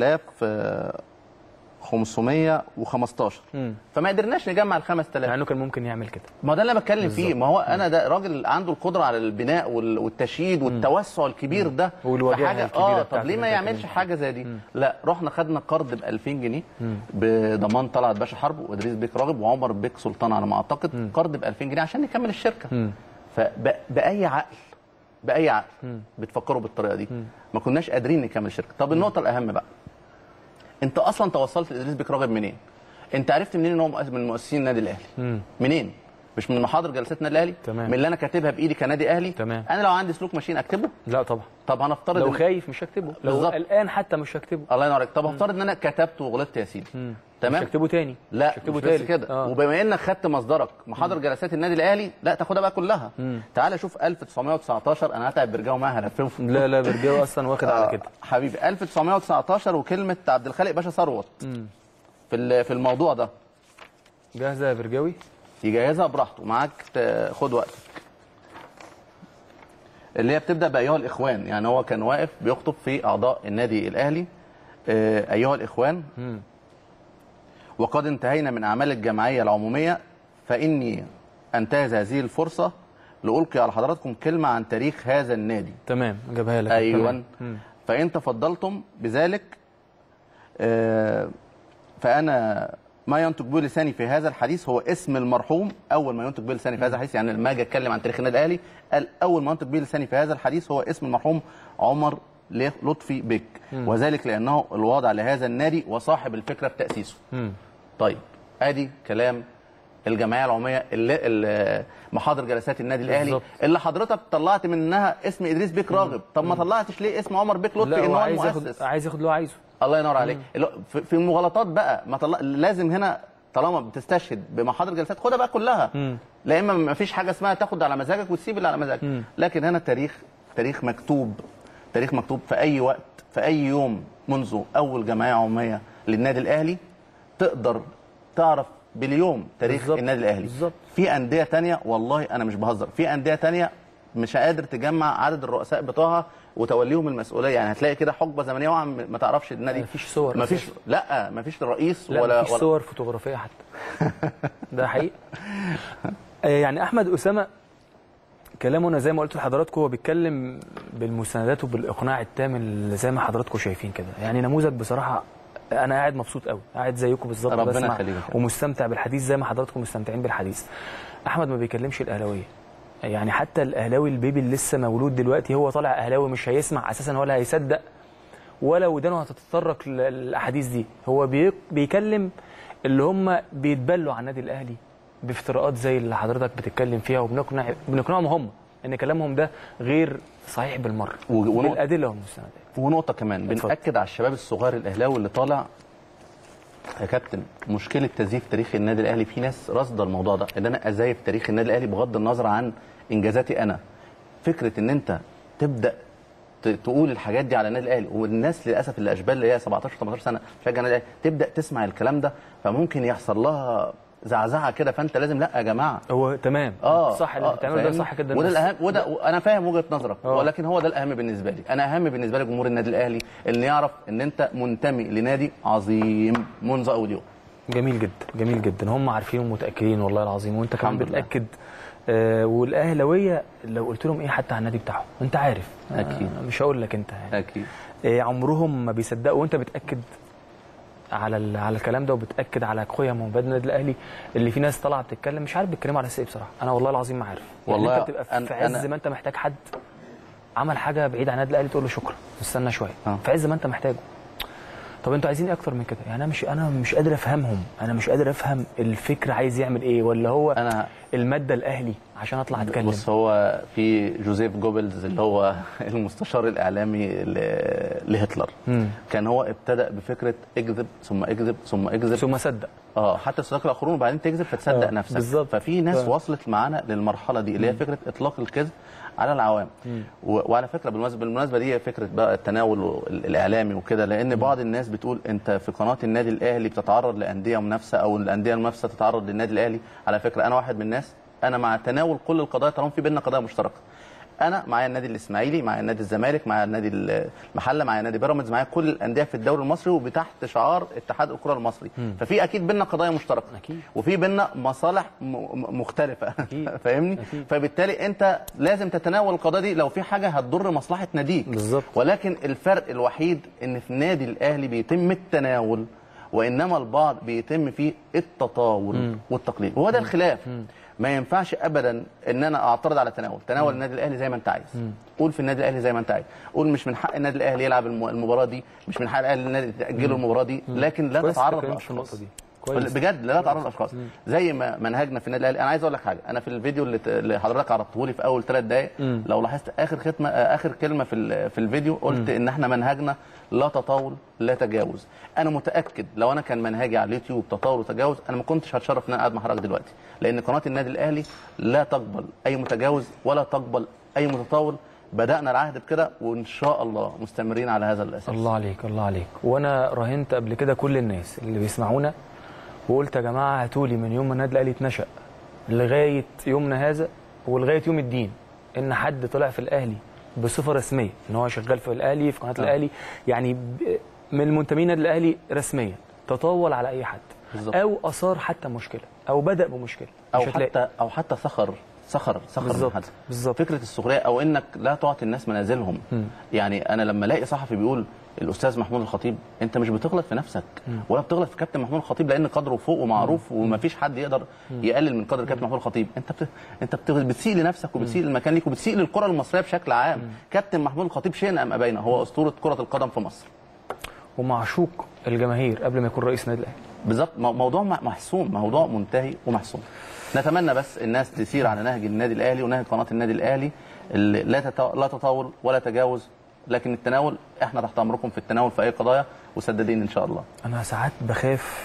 3515 مم. فما قدرناش نجمع ال 5000 مع انه كان ممكن يعمل كده ما ده اللي انا بتكلم فيه ما هو انا ده راجل عنده القدره على البناء وال- والتشييد والتوسع الكبير ده والواجهة في حاجه الكبيرة اه بتاعت طب ليه ما اللي أنت يعملش اتكلمت حاجه زي دي لا رحنا خدنا قرض ب 2000 جنيه بضمان طلعت باشا حرب وادريس بيك راغب وعمر بيك سلطان على ما اعتقد قرض ب 2000 جنيه عشان نكمل الشركه فباي عقل باي عقل بتفكروا بالطريقه دي ما كناش قادرين نكمل الشركه طب النقطه الاهم بقى انت اصلا توصلت لادريس بيك راغب منين انت عرفت منين ان هو مؤسس- من مؤسسين النادي الاهلي منين مش من محاضر جلسات النادي الاهلي تمام. من اللي انا كاتبها بايدي كنادي اهلي تمام. انا لو عندي سلوك ماشين اكتبه لا طبعا طب هنفترض لو إن- خايف مش هكتبه لو بالظبط. قلقان حتى مش هكتبه الله ينور عليك طب هفترض ان انا كتبت وغلطت يا سيدي مش تمام هكتبه تاني لا مش هكتبه مش بس تالت كده آه. وبما انك خدت مصدرك محاضر جلسات النادي الاهلي لا تاخدها بقى كلها تعال شوف 1919 انا هتعب برجاو معاها هلففه لا لا برجاوي اصلا واخد على آه، كده حبيبي 1919 وكلمه عبد الخالق باشا ثروت في ال- في الموضوع ده جاهزه يا برجاوي يجهزها براحته معاك ت- خد وقتك اللي هي بتبدا بايها الاخوان يعني هو كان واقف بيخطب في اعضاء النادي الاهلي آه، ايها الاخوان وقد انتهينا من اعمال الجمعيه العموميه فاني انتهز هذه الفرصه لالقي على حضراتكم كلمه عن تاريخ هذا النادي تمام جابها لك ايوه تمام. مم. فان تفضلتم بذلك آه، فانا ما ينطق به لساني في هذا الحديث هو اسم المرحوم اول ما ينطق به لساني في هذا الحديث يعني لما اجي اتكلم عن تاريخ النادي الاهلي قال اول ما ينطق به لساني في هذا الحديث هو اسم المرحوم عمر لطفي بك وذلك لانه الواضع لهذا النادي وصاحب الفكره في تاسيسه مم. طيب ادي كلام الجمعيه العموميه اللي اللي محاضر جلسات النادي الاهلي بالظبط. اللي حضرتك طلعت منها اسم ادريس بيك راغب طب ما طلعتش ليه اسم عمر بيك لطفي لا ان هو هو عايز ياخد المؤسس عايز ياخد اللي هو عايزه الله ينور عليك اللي هو في في المغالطات بقى ما طلع... لازم هنا طالما بتستشهد بمحاضر جلسات خدها بقى كلها مم. لا اما ما فيش حاجه اسمها تاخد على مزاجك وتسيب اللي على مزاجك مم. لكن هنا التاريخ تاريخ مكتوب تاريخ مكتوب في اي وقت في اي يوم منذ اول جمعيه عموميه للنادي الاهلي تقدر تعرف باليوم تاريخ بالظبط. النادي الاهلي بالظبط. في انديه تانية والله انا مش بهزر في انديه تانية مش قادر تجمع عدد الرؤساء بتوعها وتوليهم المسؤوليه يعني هتلاقي كده حقبه زمنيه واقعة ما تعرفش النادي مفيش صور مفيش أساساً. لا مفيش رئيس لا ولا مفيش ولا صور فوتوغرافيه حتى ده حقيقي آه، يعني احمد اسامه كلامه انا زي ما قلت لحضراتكم هو بيتكلم بالمساندات وبالاقناع التام اللي زي ما حضراتكم شايفين كده يعني نموذج بصراحه انا قاعد مبسوط قوي قاعد زيكم بالظبط ربنا بسمع يخليك. ومستمتع بالحديث زي ما حضراتكم مستمتعين بالحديث احمد ما بيكلمش الاهلاويه يعني حتى الاهلاوي البيبي اللي لسه مولود دلوقتي هو طالع اهلاوي مش هيسمع اساسا ولا هيصدق ولا ودانه هتتطرق للاحاديث دي هو بي- بيكلم اللي هم بيتبلوا على النادي الاهلي بافتراءات زي اللي حضرتك بتتكلم فيها وبنقنع بنقنعهم هم ان كلامهم ده غير صحيح بالمره و- ونقطة- بالادله والمستندات ونقطة كمان اتفضل. بنأكد على الشباب الصغير الأهلاوي اللي طالع يا كابتن مشكلة تزييف تاريخ النادي الأهلي في ناس راصدة الموضوع ده إن أنا أزيف تاريخ النادي الأهلي بغض النظر عن إنجازاتي أنا فكرة إن أنت تبدأ ت- تقول الحاجات دي على النادي الاهلي والناس للاسف اللي اشبال اللي هي 17 18 سنه بتشجع النادي الاهلي تبدا تسمع الكلام ده فممكن يحصل لها زعزعه كده فانت لازم لا يا جماعه هو تمام اه صح اللي آه، بتعمله ده فاهمني؟ صح جدا وده بس- الاهم وده انا فاهم وجهه نظرك آه. ولكن هو ده الاهم بالنسبه لي انا اهم بالنسبه لي جمهور النادي الاهلي ان يعرف ان انت منتمي لنادي عظيم منذ اول يوم جميل جدا جميل جدا هم عارفين ومتاكدين والله العظيم وانت كمان الحمد لله. بتاكد آه والاهلاويه لو قلت لهم ايه حتى عن النادي بتاعهم انت عارف أكيد. آه مش هقول لك انت يعني اكيد آه عمرهم ما بيصدقوا وانت بتاكد على ال- على الكلام ده وبتاكد على قيم ومبادئ النادي الاهلي اللي في ناس طالعه بتتكلم مش عارف بيتكلموا على اساس ايه بصراحه انا والله العظيم ما عارف يعني والله انت بتبقى في أنا- عز أنا- ما انت محتاج حد عمل حاجه بعيد عن النادي الاهلي تقول له شكرا استنى شويه آه. في عز ما انت محتاجه طب انتوا عايزين ايه اكتر من كده يعني انا مش انا مش قادر افهمهم انا مش قادر افهم الفكر عايز يعمل ايه ولا هو انا الماده الاهلي عشان اطلع اتكلم بص هو في جوزيف جوبلز اللي هو المستشار الاعلامي ل- لهتلر مم. كان هو ابتدأ بفكره اكذب ثم اكذب ثم اكذب ثم صدق اه حتى الصداقه الاخرون وبعدين تكذب فتصدق آه، نفسك بالظبط. ففي ناس فعلا. وصلت معانا للمرحله دي اللي هي فكره اطلاق الكذب على العوام و- وعلى فكره بالمناسبه بالمناسبه دي هي فكره بقى التناول ال- الاعلامي وكده لان بعض الناس بتقول انت في قناه النادي الاهلي بتتعرض لانديه منافسه او الانديه المنافسه تتعرض للنادي الاهلي على فكره انا واحد من الناس انا مع تناول كل القضايا طالما في بيننا قضايا مشتركه انا معايا النادي الاسماعيلي معايا النادي الزمالك معايا النادي المحله معايا نادي بيراميدز معايا كل الانديه في الدوري المصري وبتحت شعار اتحاد الكره المصري ففي اكيد بينا قضايا مشتركه أكيد. وفي بينا مصالح م- م- مختلفه أكيد. فاهمني أكيد. فبالتالي انت لازم تتناول القضايا دي لو في حاجه هتضر مصلحه ناديك بالظبط. ولكن الفرق الوحيد ان في النادي الاهلي بيتم التناول وانما البعض بيتم فيه التطاول والتقليد وهو ده الخلاف ما ينفعش ابدا ان انا اعترض على التناول تناول النادي الاهلي زي ما انت عايز قول في النادي الاهلي زي ما انت عايز قول مش من حق النادي الاهلي يلعب الم- المباراه دي مش من حق الاهلي النادي تاجله المباراه دي لكن لا كويس تتعرض تتكلم في لاشخاص النقطه دي كويس بجد لا تعرض لاشخاص زي ما منهجنا في النادي الاهلي انا عايز اقول لك حاجه انا في الفيديو اللي ت- اللي حضرتك عرضته لي في اول ثلاث دقائق لو لاحظت اخر ختمه آه، اخر كلمه في ال- في الفيديو قلت ان احنا منهجنا لا تطاول لا تجاوز انا متاكد لو انا كان منهجي على اليوتيوب تطاول وتجاوز انا ما كنتش هتشرف ان انا قاعد مع حضرتك دلوقتي لان قناه النادي الاهلي لا تقبل اي متجاوز ولا تقبل اي متطاول بدانا العهد بكده وان شاء الله مستمرين على هذا الاساس الله عليك الله عليك وانا راهنت قبل كده كل الناس اللي بيسمعونا وقلت يا جماعه هاتوا لي من يوم ما النادي الاهلي اتنشأ لغايه يومنا هذا ولغايه يوم الدين ان حد طلع في الاهلي بصفه رسميه ان هو شغال في الاهلي في قناه آه. الاهلي يعني ب- من المنتمين النادي الاهلي رسميا تطاول على اي حد بالظبط. او اثار حتى مشكله او بدا بمشكله او مش هتلاقي. حتى او حتى سخر سخر سخر من بالظبط حد بالظبط فكره السخريه او انك لا تعطي الناس منازلهم يعني انا لما الاقي صحفي بيقول الاستاذ محمود الخطيب انت مش بتغلط في نفسك ولا بتغلط في كابتن محمود الخطيب لان قدره فوق ومعروف ومفيش حد يقدر يقلل من قدر كابتن محمود الخطيب انت بت... انت بت... بتسيء لنفسك وبتسيء للمكان ليك وبتسيء للكره المصريه بشكل عام كابتن محمود الخطيب شئنا ام ابينا هو اسطوره كره القدم في مصر ومعشوق الجماهير قبل ما يكون رئيس النادي الاهلي بالظبط مو- موضوع م- محسوم موضوع منتهي ومحسوم نتمنى بس الناس تسير على نهج النادي الاهلي ونهج قناه النادي الاهلي اللي لا تتو... لا تطاول ولا تجاوز لكن التناول احنا تحت امركم في التناول في اي قضايا وسددين ان شاء الله انا ساعات بخاف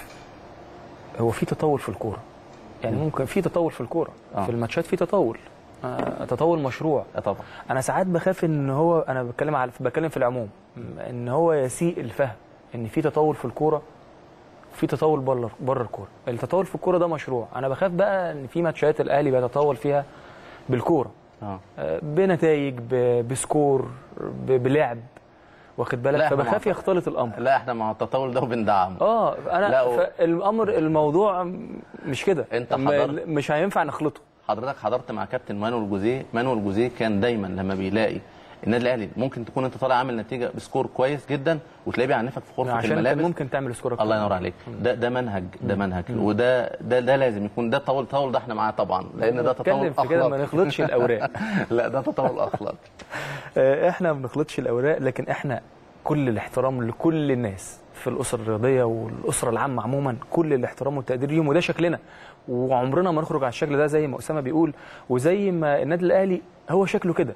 هو في تطور في الكوره يعني ممكن في تطور في الكوره آه. في الماتشات في تطور آه، تطور مشروع اه طبعا انا ساعات بخاف ان هو انا بتكلم على بتكلم في العموم ان هو يسيء الفهم ان في تطور في الكوره في تطور بره بره الكوره التطور في الكوره ده مشروع انا بخاف بقى ان في ماتشات الاهلي بيتطور فيها بالكوره اه آه، بنتائج ب- بسكور ب- بلعب واخد لا، بالك إحنا فبخاف مع- يختلط الامر لا احنا مع التطاول ده وبندعمه اه لا، انا و- الامر الموضوع مش كده أنت م- حضرت. مش هينفع نخلطه حضرتك حضرت مع كابتن مانويل جوزيه مانويل جوزيه كان دايما لما بيلاقي النادي الاهلي ممكن تكون انت طالع عامل نتيجه بسكور كويس جدا وتلاقيه بيعنفك في غرفه عشان كان الملابس ممكن تعمل سكور أكتر. الله ينور عليك ده ده منهج ده منهج وده ده ده لازم يكون ده تطاول تطاول ده احنا معاه طبعا لان ده تطاول نتكلم في كده ما اخلاقي نخلطش الاوراق لا ده تطاول اخلاقي آه، احنا ما بنخلطش الاوراق لكن احنا كل الاحترام لكل الناس في الاسره الرياضيه والاسره العامه عموما كل الاحترام والتقدير ليهم وده شكلنا وعمرنا ما نخرج على الشكل ده زي ما اسامه بيقول وزي ما النادي الاهلي هو شكله كده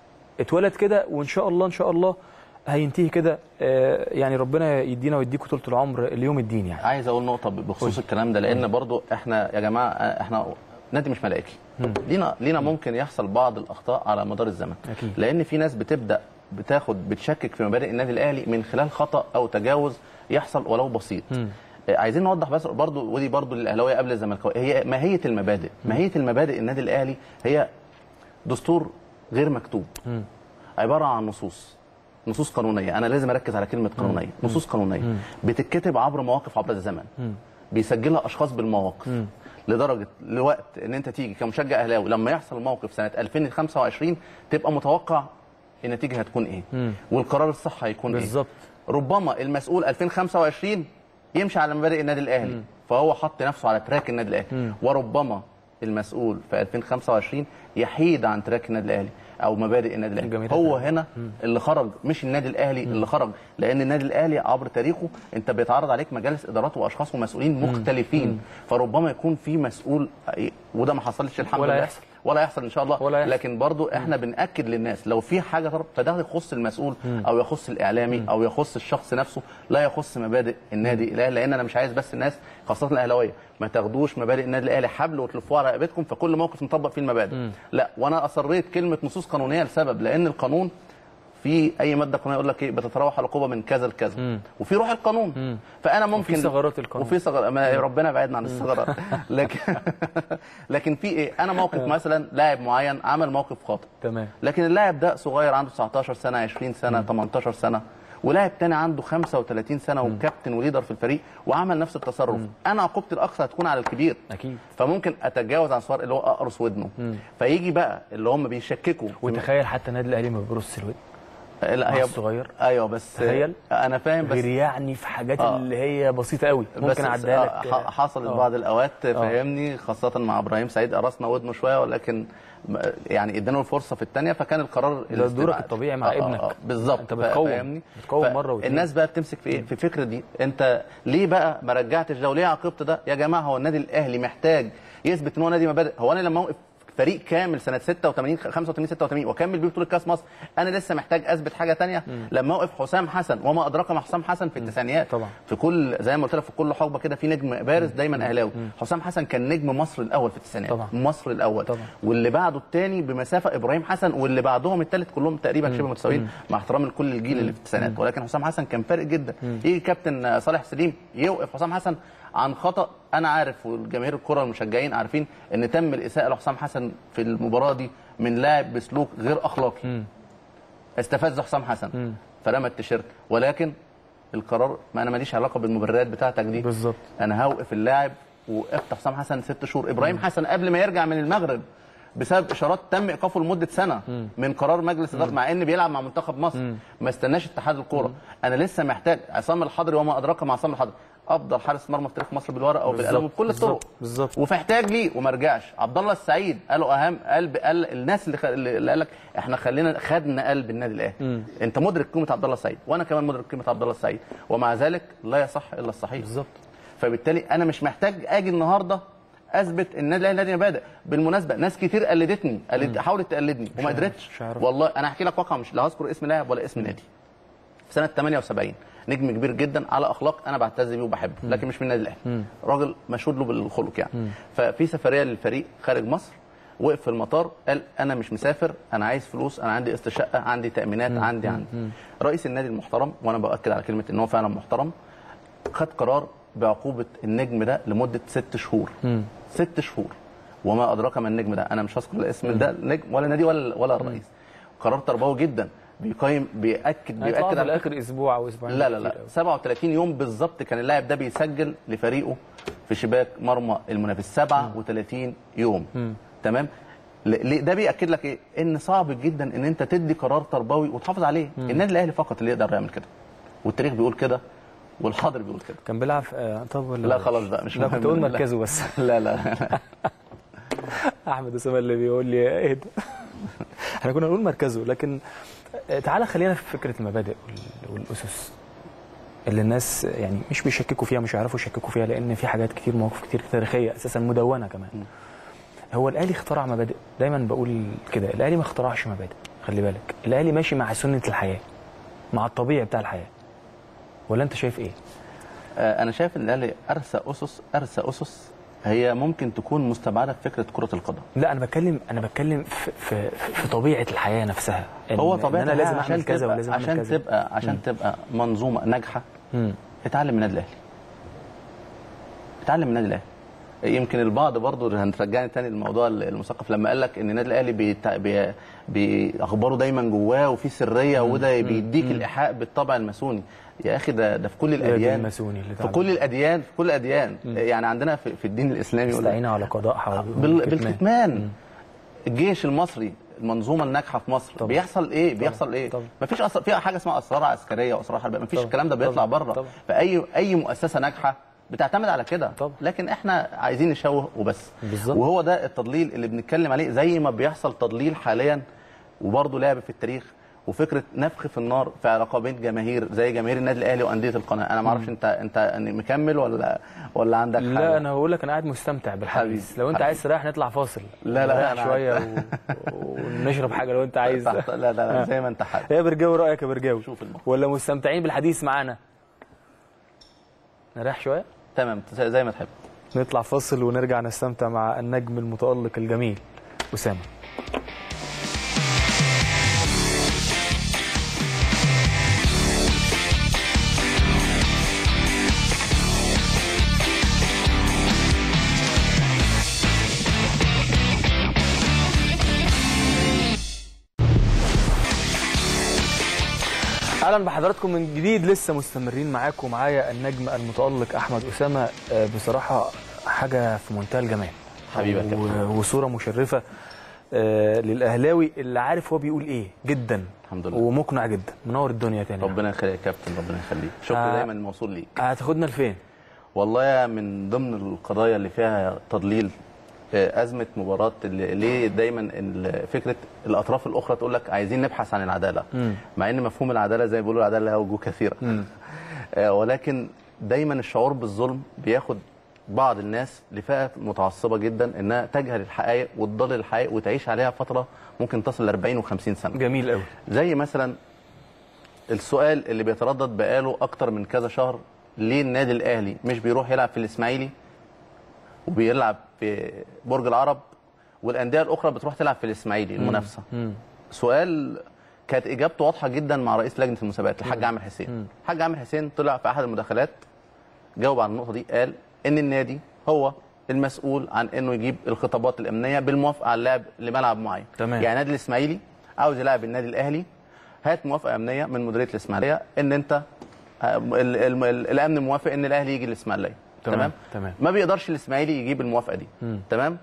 اتولد كده وان شاء الله ان شاء الله هينتهي كده آه، يعني ربنا يدينا ويديكوا طول العمر اليوم الدين يعني عايز اقول نقطه بخصوص الكلام ده لان برضو احنا يا جماعه احنا نادي مش ملائكي لينا لينا ممكن يحصل بعض الاخطاء على مدار الزمن أكيد. لان في ناس بتبدا بتاخد بتشكك في مبادئ النادي الاهلي من خلال خطا او تجاوز يحصل ولو بسيط آه، عايزين نوضح بس برضو ودي برضو للاهلاويه قبل الزملكاويه هي ماهيه المبادئ ماهيه المبادئ النادي الاهلي هي دستور غير مكتوب عباره عن نصوص نصوص قانونيه انا لازم اركز على كلمه قانونيه نصوص قانونيه بتتكتب عبر مواقف عبر الزمن بيسجلها اشخاص بالمواقف لدرجه لوقت ان انت تيجي كمشجع اهلاوي لما يحصل موقف سنه 2025 تبقى متوقع النتيجه هتكون ايه والقرار الصح هيكون ايه بالظبط. ربما المسؤول 2025 يمشي على مبادئ النادي الاهلي فهو حط نفسه على تراك النادي الاهلي وربما المسؤول في 2025 يحيد عن تراك النادي الاهلي او مبادئ النادي الاهلي الجماهير هو هنا اللي خرج مش النادي الاهلي اللي خرج لان النادي الاهلي عبر تاريخه انت بيتعرض عليك مجالس ادارات واشخاص ومسؤولين مختلفين فربما يكون في مسؤول وده ما حصلش الحمد ولا لله يحصل. ولا يحصل ان شاء الله ولا يحصل. لكن برضو احنا بناكد للناس لو في حاجه طرف فده يخص المسؤول او يخص الاعلامي او يخص الشخص نفسه لا يخص مبادئ النادي الاهلي لان انا مش عايز بس الناس خاصه الاهلاويه ما تاخدوش مبادئ النادي الاهلي حبل وتلفوه على رقبتكم فكل موقف نطبق فيه المبادئ لا وانا اصريت كلمه نصوص قانونيه لسبب لان القانون في اي ماده قانونيه يقول لك ايه بتتراوح العقوبه من كذا لكذا وفي روح القانون فانا ممكن وفي ثغرات القانون. وفي ثغرات ما ربنا يبعدنا عن الثغرات لكن لكن في ايه انا موقف مثلا لاعب معين عمل موقف خاطئ تمام لكن اللاعب ده صغير عنده 19 سنه 20 سنه 18 سنه ولاعب تاني عنده 35 سنه وكابتن وليدر في الفريق وعمل نفس التصرف انا عقوبتي الاقصى هتكون على الكبير اكيد فممكن اتجاوز عن الصغير اللي هو اقرص ودنه فيجي بقى اللي هم بيشككوا في- وتخيل حتى النادي الاهلي ما بيبرص الود لا مع هي الصغير. ايوه بس تخيل. انا فاهم بس غير يعني في حاجات آه. اللي هي بسيطه قوي بس ممكن اعديها لك آه، ح- حصلت آه. بعض الاوقات فاهمني خاصه مع ابراهيم سعيد قرصنا ودنه شويه ولكن م- يعني ادانا الفرصه في الثانيه فكان القرار ده دورك الاستبعاد. الطبيعي مع ابنك. بالظبط أنت بتقوم. فاهمني بتقوم مرة واتنين. الناس بقى بتمسك في ايه في الفكره دي انت ليه بقى ما رجعتش ده وليه عاقبت ده يا جماعه هو النادي الاهلي محتاج يثبت ان هو نادي مبادئ هو انا لما اوقف فريق كامل سنه 86 85 86 واكمل بيه بطوله كاس مصر انا لسه محتاج اثبت حاجه تانية لما اوقف حسام حسن وما ادراك ما حسام حسن في التسعينيات طبعا. في كل زي ما قلت لك في كل حقبه كده في نجم بارز دايما اهلاوي حسام حسن كان نجم مصر الاول في التسعينات طبعا. مصر الاول طبعا. واللي بعده الثاني بمسافه ابراهيم حسن واللي بعدهم الثالث كلهم تقريبا شبه متساويين مع احترام لكل الجيل اللي في التسعينات ولكن حسام حسن كان فارق جدا يجي كابتن صالح سليم يوقف حسام حسن عن خطا انا عارف والجماهير الكره المشجعين عارفين ان تم الاساءه لحسام حسن في المباراه دي من لاعب بسلوك غير اخلاقي استفز حسام حسن فرمى التيشيرت ولكن القرار ما انا ماليش علاقه بالمبررات بتاعتك دي بالظبط انا هوقف اللاعب ووقفت حسام حسن ست شهور ابراهيم حسن قبل ما يرجع من المغرب بسبب اشارات تم ايقافه لمده سنه من قرار مجلس الاداره مع ان بيلعب مع منتخب مصر ما استناش اتحاد الكوره انا لسه محتاج عصام الحضري وما ادراك مع عصام الحضري افضل حارس مرمى في تاريخ مصر بالورقه او بالقلم بالظبط، وبكل الطرق بالظبط، بالظبط. وفي احتاج ليه وما رجعش عبد الله السعيد قالوا اهم قلب قال الناس اللي, خ... اللي قال لك احنا خلينا خدنا قلب النادي الاهلي انت مدرك قيمه عبد الله السعيد وانا كمان مدرك قيمه عبد الله السعيد ومع ذلك لا يصح الا الصحيح بالظبط فبالتالي انا مش محتاج اجي النهارده اثبت ان النادي الاهلي نادي مبادئ بالمناسبه ناس كتير قلدتني قلد حاولت تقلدني وما عارف، قدرتش مش عارف. والله انا هحكي لك واقعه مش لا هذكر اسم لاعب ولا اسم نادي في سنه 78 نجم كبير جدا على اخلاق انا بعتز بيه وبحبه لكن مش من النادي الاهلي راجل مشهود له بالخلق يعني ففي سفريه للفريق خارج مصر وقف في المطار قال انا مش مسافر انا عايز فلوس انا عندي قسط شقه عندي تامينات عندي عندي رئيس النادي المحترم وانا باكد على كلمه ان هو فعلا محترم خد قرار بعقوبه النجم ده لمده ست شهور ست شهور وما ادراك ما النجم ده انا مش هذكر الاسم ده نجم ولا نادي ولا ولا الرئيس قرار تربوي جدا بيقيم بياكد هيطلعوا بياكد في على الاخر اسبوع او اسبوعين لا لا بالكتير لا أوي. 37 يوم بالظبط كان اللاعب ده بيسجل لفريقه في شباك مرمى المنافس 37 يوم تمام ل- ليه- ده بياكد لك ايه ان صعب جدا ان انت تدي قرار تربوي وتحافظ عليه النادي الاهلي فقط اللي يقدر يعمل كده والتاريخ بيقول كده والحاضر بيقول كده كان بيلعب في- آه، طب ولا لا خلاص بقى مش لا مهم. كنت اقول لا. مركزه بس لا لا احمد اسامه اللي بيقول لي ايه ده احنا كنا نقول مركزه لكن آه، تعالى خلينا في فكره المبادئ وال- والاسس اللي الناس يعني مش بيشككوا فيها مش هيعرفوا يشككوا فيها لان في حاجات كتير مواقف كتير تاريخيه اساسا مدونه كمان هو الاهلي اخترع مبادئ دايما بقول كده الاهلي ما اخترعش مبادئ خلي بالك الاهلي ماشي مع سنه الحياه مع الطبيعي بتاع الحياه ولا انت شايف ايه آه، انا شايف ان الاهلي ارسى اسس ارسى اسس هي ممكن تكون مستبعده في فكره كره القدم لا انا بتكلم انا بتكلم في في, في طبيعه الحياه نفسها إن- هو إن طبيعي انا لازم عشان اعمل كذا تبقى ولازم اعمل عشان كذا تبقى عشان تبقى منظومه ناجحه مم. اتعلم من النادي الاهلي اتعلم من النادي الاهلي يمكن البعض برضه هنرجعني تاني للموضوع المثقف لما قال لك ان النادي الاهلي بيتع... بي... بي... اخباره دايما جواه وفي سريه وده بيديك الايحاء بالطبع الماسوني يا اخي ده ده في كل الاديان الماسوني اللي في كل الاديان في كل الاديان يعني عندنا في, في الدين الاسلامي يقول لك استعين على قضاء حوالي بال... بالكتمان الجيش المصري المنظومه الناجحه في مصر طبعا. بيحصل ايه بيحصل ايه طبعا. مفيش أسر... في حاجه اسمها اسرار عسكريه واسرار حربيه مفيش طبعا. الكلام ده بيطلع طبعا. بره طبعا. فاي اي مؤسسه ناجحه بتعتمد على كده طبعا. لكن احنا عايزين نشوه وبس بالظبط. وهو ده التضليل اللي بنتكلم عليه زي ما بيحصل تضليل حاليا وبرضه لعب في التاريخ وفكره نفخ في النار في علاقه بين جماهير زي جماهير النادي الاهلي وانديه القناه انا ما اعرفش انت انت مكمل ولا ولا عندك حاجه لا انا هقول لك انا قاعد مستمتع بالحديث حبيبي، لو انت حبيبي. عايز تريح نطلع فاصل لا، لا، نريح أنا شويه و... ونشرب حاجه لو انت عايز تحت- لا لا لا زي ما انت حابب يا برجاوي رايك يا برجاوي شوف الموضوع. ولا مستمتعين بالحديث معانا نريح شويه تمام زي ما تحب نطلع فاصل ونرجع نستمتع مع النجم المتالق الجميل اسامه اهلا بحضراتكم من جديد لسه مستمرين معاكم ومعايا النجم المتالق احمد اسامه آه، بصراحه حاجه في منتهى الجمال حبيبي يا كابتن. و- وصوره مشرفه آه، للاهلاوي اللي عارف هو بيقول ايه جدا الحمد لله. ومقنع جدا منور الدنيا تاني ربنا يخليك يا كابتن ربنا يخليك شكرا آه. دايما موصول ليك هتاخدنا لفين والله يا من ضمن القضايا اللي فيها تضليل آه، ازمه مباراه اللي ليه دايما ال- فكره الاطراف الاخرى تقول لك عايزين نبحث عن العداله مع ان مفهوم العداله زي ما بيقولوا العداله لها وجوه كثيره آه، ولكن دايما الشعور بالظلم بياخد بعض الناس لفئه متعصبه جدا انها تجهل الحقائق وتضلل الحقائق وتعيش عليها فتره ممكن تصل ل 40 و50 سنه جميل قوي زي مثلا السؤال اللي بيتردد بقاله اكتر من كذا شهر ليه النادي الاهلي مش بيروح يلعب في الاسماعيلي وبيلعب في برج العرب والانديه الاخرى بتروح تلعب في الاسماعيلي المنافسه سؤال كانت اجابته واضحه جدا مع رئيس لجنه المسابقات الحاج عامر حسين الحاج عامر حسين طلع في احد المداخلات جاوب على النقطه دي قال ان النادي هو المسؤول عن انه يجيب الخطابات الامنيه بالموافقه على اللعب لملعب معين تمام. يعني النادي الاسماعيلي عاوز يلعب النادي الاهلي هات موافقه امنيه من مديريه الاسماعيليه ان انت آه، ال- ال- ال- الامن موافق ان الاهلي يجي الاسماعيليه تمام، تمام تمام. ما بيقدرش الاسماعيلي يجيب الموافقه دي تمام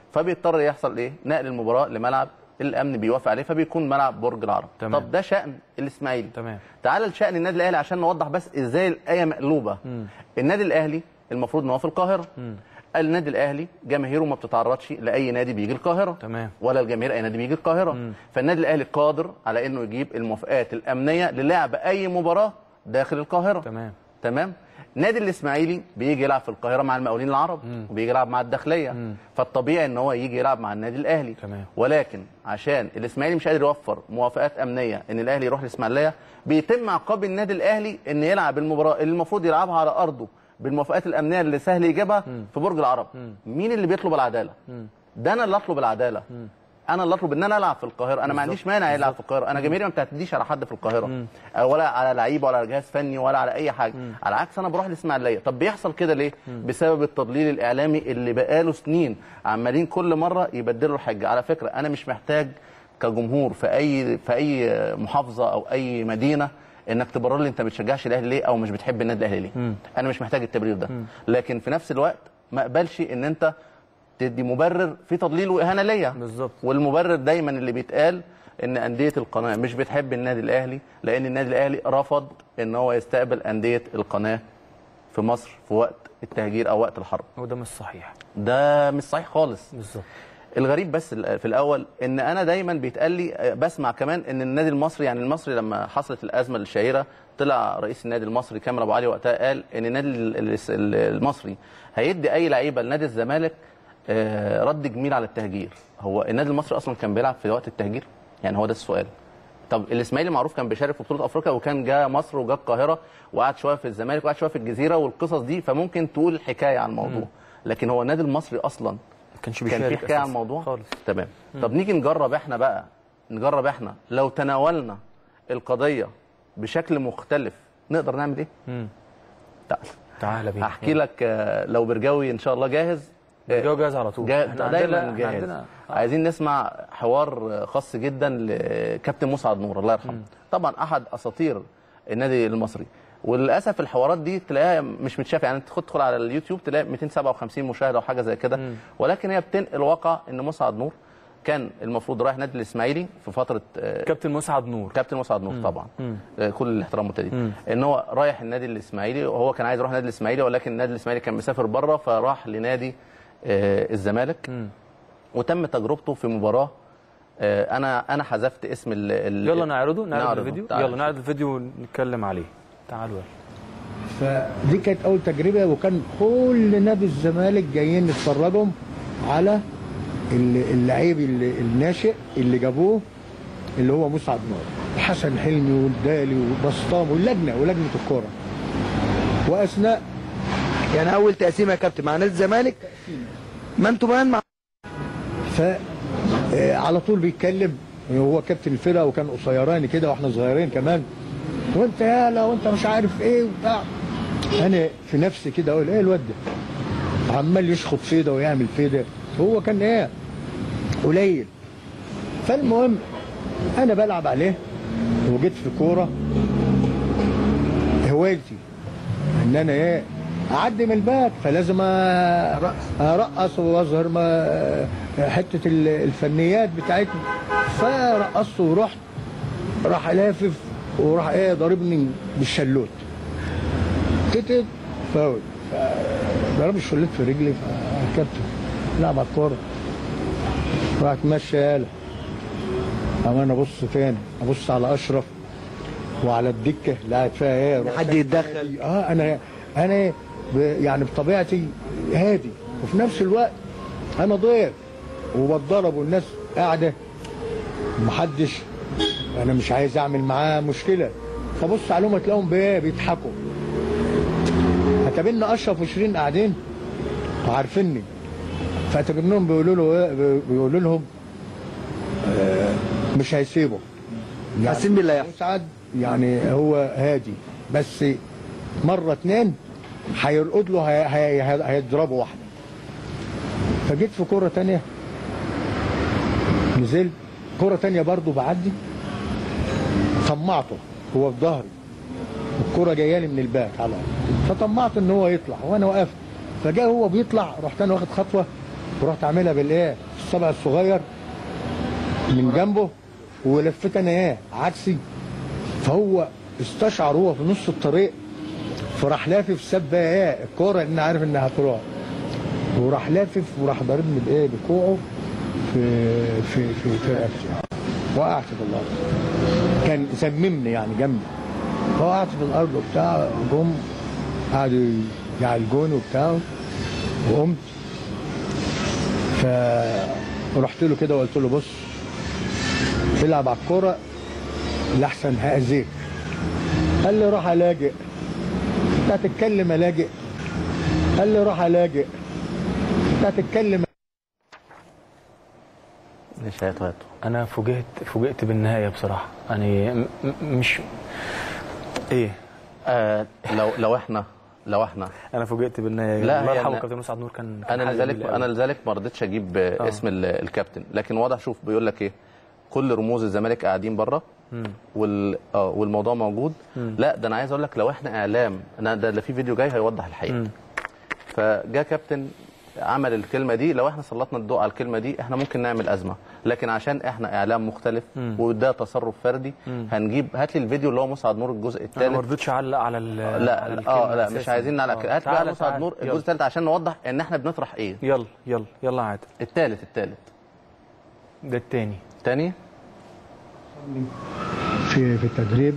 فبيضطر يحصل ايه نقل المباراه لملعب الامن بيوافق عليه فبيكون ملعب برج العرب تمام. طب ده شان الاسماعيلي تمام تعال لشان النادي الاهلي عشان نوضح بس ازاي الايه مقلوبه النادي الاهلي المفروض ان هو في القاهره النادي الاهلي جماهيره ما بتتعرضش لاي نادي بيجي القاهره تمام. ولا الجماهير اي نادي بيجي القاهره فالنادي الاهلي قادر على انه يجيب الموافقات الامنيه للعب اي مباراه داخل القاهره تمام تمام نادي الاسماعيلي بيجي يلعب في القاهره مع المقاولين العرب وبيجي يلعب مع الداخليه فالطبيعي ان هو يجي يلعب مع النادي الاهلي تمام. ولكن عشان الاسماعيلي مش قادر يوفر موافقات امنيه ان الاهلي يروح الاسماعيليه بيتم عقاب النادي الاهلي ان يلعب المباراه اللي المفروض يلعبها على ارضه بالموافقات الامنيه اللي سهل يجيبها في برج العرب مين اللي بيطلب العداله ده انا اللي اطلب العداله انا اللي اطلب ان انا العب في القاهره انا ما عنديش مانع يلعب في القاهره انا جماهيري ما بتعتديش على حد في القاهره أه ولا على لعيبه ولا على جهاز فني ولا على اي حاجه على العكس انا بروح الاسماعيليه طب بيحصل كده ليه بسبب التضليل الاعلامي اللي بقاله سنين عمالين كل مره يبدلوا الحجه على فكره انا مش محتاج كجمهور في اي في اي محافظه او اي مدينه انك تبرر لي انت ما بتشجعش الاهلي ليه او مش بتحب النادي الاهلي ليه انا مش محتاج التبرير ده لكن في نفس الوقت ما اقبلش ان انت تدي مبرر في تضليل واهانه ليا بالظبط. والمبرر دايما اللي بيتقال ان انديه القناه مش بتحب النادي الاهلي لان النادي الاهلي رفض ان هو يستقبل انديه القناه في مصر في وقت التهجير او وقت الحرب وده مش صحيح ده مش صحيح خالص بالظبط الغريب بس في الاول ان انا دايما بيتقال لي بسمع كمان ان النادي المصري يعني المصري لما حصلت الازمه الشهيره طلع رئيس النادي المصري كامل ابو علي وقتها قال ان النادي ال- ال- المصري هيدي اي لعيبه لنادي الزمالك آه، رد جميل على التهجير هو النادي المصري اصلا كان بيلعب في وقت التهجير يعني هو ده السؤال طب الاسماعيلي معروف كان بيشارك في بطوله افريقيا وكان جاء مصر وجاء القاهره وقعد شويه في الزمالك وقعد شويه في الجزيره والقصص دي فممكن تقول حكايه عن الموضوع لكن هو النادي المصري اصلا ما كانش كان في بيشارك حكايه عن أساساً الموضوع خالص تمام طب نيجي نجرب احنا بقى نجرب احنا لو تناولنا القضيه بشكل مختلف نقدر نعمل ايه مم. تعال تعالى بينا هحكي لك آه، لو برجاوي ان شاء الله جاهز آه، جو جاهز على طول جا... إحنا دايما عندنا- جاهز عندنا عايزين نسمع حوار خاص جدا لكابتن مسعد نور الله يرحمه طبعا احد اساطير النادي المصري وللاسف الحوارات دي تلاقيها مش متشافه يعني انت تدخل على اليوتيوب تلاقي 257 مشاهده او حاجه زي كده ولكن هي بتنقل واقع ان مسعد نور كان المفروض رايح نادي الاسماعيلي في فتره آه، كابتن مسعد نور كابتن مسعد نور طبعا آه، كل الاحترام والتقدير ان هو رايح النادي الاسماعيلي وهو كان عايز يروح النادي الاسماعيلي ولكن النادي الاسماعيلي كان مسافر بره فراح لنادي آه، الزمالك وتم تجربته في مباراه آه، انا انا حذفت اسم ال ال- يلا نعرضه نعرض نعرضه. الفيديو تعال. يلا نعرض الفيديو ونتكلم عليه تعالوا يلا فدي كانت اول تجربه وكان كل نادي الزمالك جايين يتفرجوا على ال- اللعيب ال- الناشئ اللي جابوه اللي هو مسعد نور حسن حلمي والدالي وبسطام واللجنه ولجنه الكوره واثناء يعني اول تقسيمه يا كابتن مع نادي الزمالك ما انتوا بقى مع ف آه، على طول بيتكلم هو كابتن الفرقه وكان قصيراني كده واحنا صغيرين كمان وانت يالا وانت مش عارف ايه وبتاع انا في نفسي كده اقول ايه الواد ده عمال يشخط فيده ويعمل فيده هو كان ايه قليل فالمهم انا بلعب عليه وجيت في كوره هوايتي ان انا ايه اعدي من الباك فلازم أ- ارقص واظهر ما حته ال- الفنيات بتاعتنا فرقصت ورحت راح لافف وراح ايه ضاربني بالشلوت تتت فاول ضرب الشلوت في رجلي فكابتن لعب على الكوره راح اتمشى يالا اما انا ابص فين ابص على اشرف وعلى الدكه اللي قاعد فيها ايه حد يتدخل اه انا انا ب- يعني بطبيعتي هادي وفي نفس الوقت انا ضيف وبتضرب والناس قاعده محدش انا مش عايز اعمل معاه مشكله فبص عليهم تلاقيهم بي- بيضحكوا هتقابلنا اشرف وشيرين قاعدين وعارفيني فاعتبرناهم بيقولوا له إيه؟ بي- بيقولوا لهم آه، مش هيسيبه حاسين بالله يحصل مسعد يعني هو هادي بس مره اتنين هيرقد له هي- هي- هي- هيضربه واحده فجيت في كوره تانية نزلت كوره تانية برضو بعدي طمعته هو في ظهري الكوره جايه لي من الباك على الأرض. فطمعت ان هو يطلع وانا وقفت فجاء هو بيطلع رحت انا واخد خطوه ورحت عاملها بالايه الصبع الصغير من جنبه ولفيت انا ايه عكسي فهو استشعر هو في نص الطريق فراح لافف ساب بقى ايه الكوره لان عارف انها هتروح وراح لافف وراح ضاربني بايه بكوعه في في في في رقبتي وقعت في الارض كان سممني يعني جنبي فوقعت في الارض وبتاع جم قعدوا يعالجوني وبتاع وقمت فرحت له كده وقلت له بص العب على الكوره لاحسن هاذيك قال لي روح الاجئ انت هتتكلم الاجئ قال لي روح الاجئ انت هتتكلم مش هاتوا هاتوا انا فوجئت فوجئت بالنهايه بصراحه يعني م- م- مش ايه آه لو لو احنا لو احنا انا فوجئت بالنهايه لا، الله هي يرحمه أنا- كابتن مسعد نور كان كان انا حاجة لذلك جميلة انا أوي. لذلك ما رضيتش اجيب آه. اسم ال- الكابتن لكن واضح شوف بيقول لك ايه كل رموز الزمالك قاعدين بره وال اه والموضوع موجود لا ده انا عايز اقول لك لو احنا اعلام انا ده اللي في فيديو جاي هيوضح الحقيقه فجاء كابتن عمل الكلمه دي لو احنا سلطنا الضوء على الكلمه دي احنا ممكن نعمل ازمه لكن عشان احنا اعلام مختلف وده تصرف فردي هنجيب هات لي الفيديو اللي هو مسعد نور الجزء انا الثالث ما رضيتش اعلق على ال على لا الكلمة اه لا أساساً. مش عايزين نعلق آه. كده هات بقى تعالى، مسعد تعالى. نور يلا. الجزء الثالث عشان نوضح ان احنا بنطرح ايه يلا يلا يلا عادل الثالث الثالث ده التاني تاني في في التدريب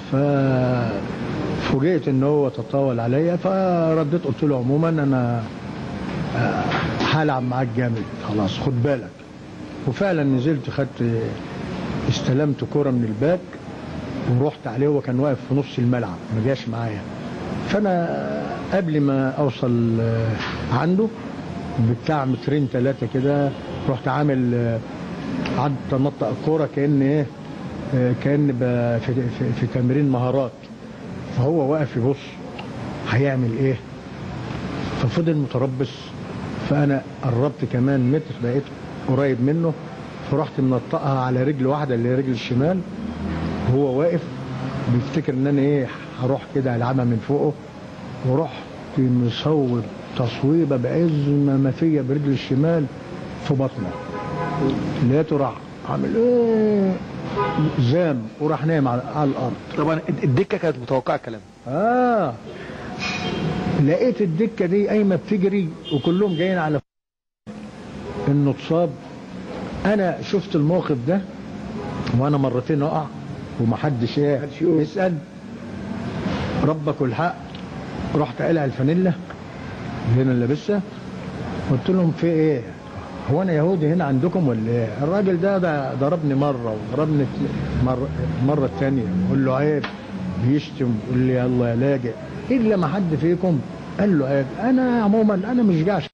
ففوجئت ان هو تطاول عليا فرديت قلت له عموما انا آه، هلعب معاك جامد خلاص خد بالك وفعلا نزلت خدت استلمت كرة من الباك ورحت عليه هو كان واقف في نص الملعب ما جاش معايا فانا قبل ما اوصل آه، عنده بتاع مترين ثلاثه كده رحت عامل آه، قعدت انطق الكوره كان ايه آه، كان ب- في, في, في تمرين مهارات فهو واقف يبص هيعمل ايه ففضل متربص فانا قربت كمان متر بقيت قريب منه فرحت منطقها على رجل واحده اللي هي رجل الشمال وهو واقف بيفتكر ان انا ايه هروح كده العبها من فوقه ورحت مصوب تصويبه بعز ما ما فيا برجل الشمال في بطنه لقيته راح عامل ايه زام وراح نايم على, على الارض طبعا الدكه كانت متوقعه الكلام اه لقيت الدكه دي قايمه بتجري وكلهم جايين على انه اتصاب انا شفت الموقف ده وانا مرتين اقع ومحدش ايه يسال ربك والحق رحت قلع الفانيلا اللي انا لابسها قلت لهم في ايه هو انا يهودي هنا عندكم ولا ايه الراجل ده, ده ضربني مره وضربني مره المره الثانيه بقول له عيب بيشتم يقول لي يلا يا لاجئ الا ما حد فيكم قال له عيب انا عموما انا مش جاش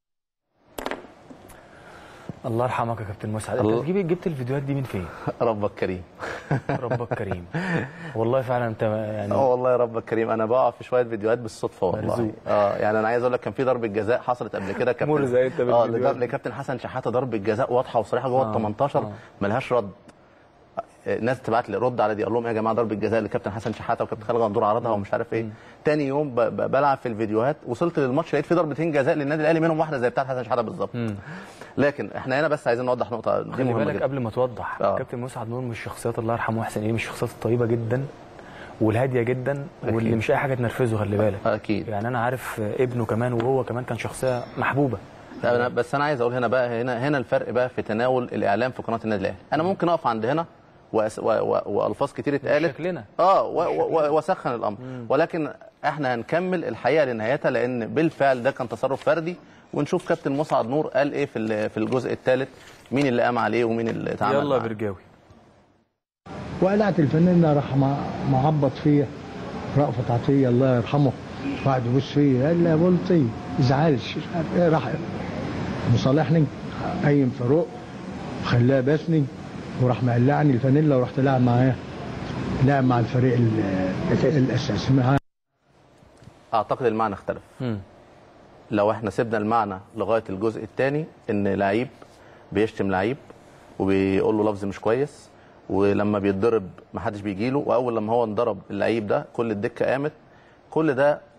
الله يرحمك يا كابتن مسعد انت الله- بتجيب جبت الفيديوهات دي من فين ربك كريم ربك كريم والله فعلا انت يعني اه والله يا ربك كريم انا بقع في شويه فيديوهات بالصدفه والله مرزوق. اه يعني انا عايز اقول لك كان في ضربه جزاء حصلت قبل كده كابتن مرزق انت اه بالفيديوهات. لجا- لكابتن حسن شحاته ضربه جزاء واضحه وصريحه جوه ال 18 ملهاش رد آه، ناس تبعت لي رد على دي اقول لهم يا جماعه ضربه جزاء لكابتن حسن شحاته وكابتن خالد غندور عرضها ومش عارف ايه تاني يوم ب- ب- بلعب في الفيديوهات وصلت للماتش لقيت في ضربتين جزاء للنادي الاهلي منهم واحده زي بتاعت حسن شحاته بالظبط لكن احنا هنا بس عايزين نوضح نقطه دي خلي مهمه بالك جدا قبل ما توضح آه. كابتن مسعد نور من الشخصيات الله يرحمه ويحسن ايه من الشخصيات الطيبه جدا والهاديه جدا واللي مش اي حاجه تنرفزه خلي بالك اكيد يعني انا عارف ابنه كمان وهو كمان كان شخصيه محبوبه لا أنا بس انا عايز اقول هنا بقى هنا هنا الفرق بقى في تناول الاعلام في قناه النادي الاهلي انا ممكن اقف عند هنا وأس- و- و- والفاظ كتير اتقالت شكلنا. اه و- و- واسخن الامر ولكن احنا هنكمل الحقيقه لنهايتها لان بالفعل ده كان تصرف فردي ونشوف كابتن مسعد نور قال ايه في ال- في الجزء الثالث مين اللي قام عليه ومين اللي اتعامل يلا يا معاه. برجاوي وقلعت الفانيلا راح مع- معبط فيا رأفت عطيه الله يرحمه قاعد يبص فيا قال لي يا بلطي زعلش مش عارف ايه راح مصالحني قايم فاروق خلاه باسني وراح مقلعني الفانيلا ورحت لاعب معاه لاعب مع الفريق ال- الاساسي مع اعتقد المعنى اختلف مم. لو احنا سيبنا المعنى لغايه الجزء الثاني ان لعيب بيشتم لعيب وبيقول له لفظ مش كويس ولما بيتضرب محدش بيجي له واول لما هو انضرب اللعيب ده كل الدكه قامت كل ده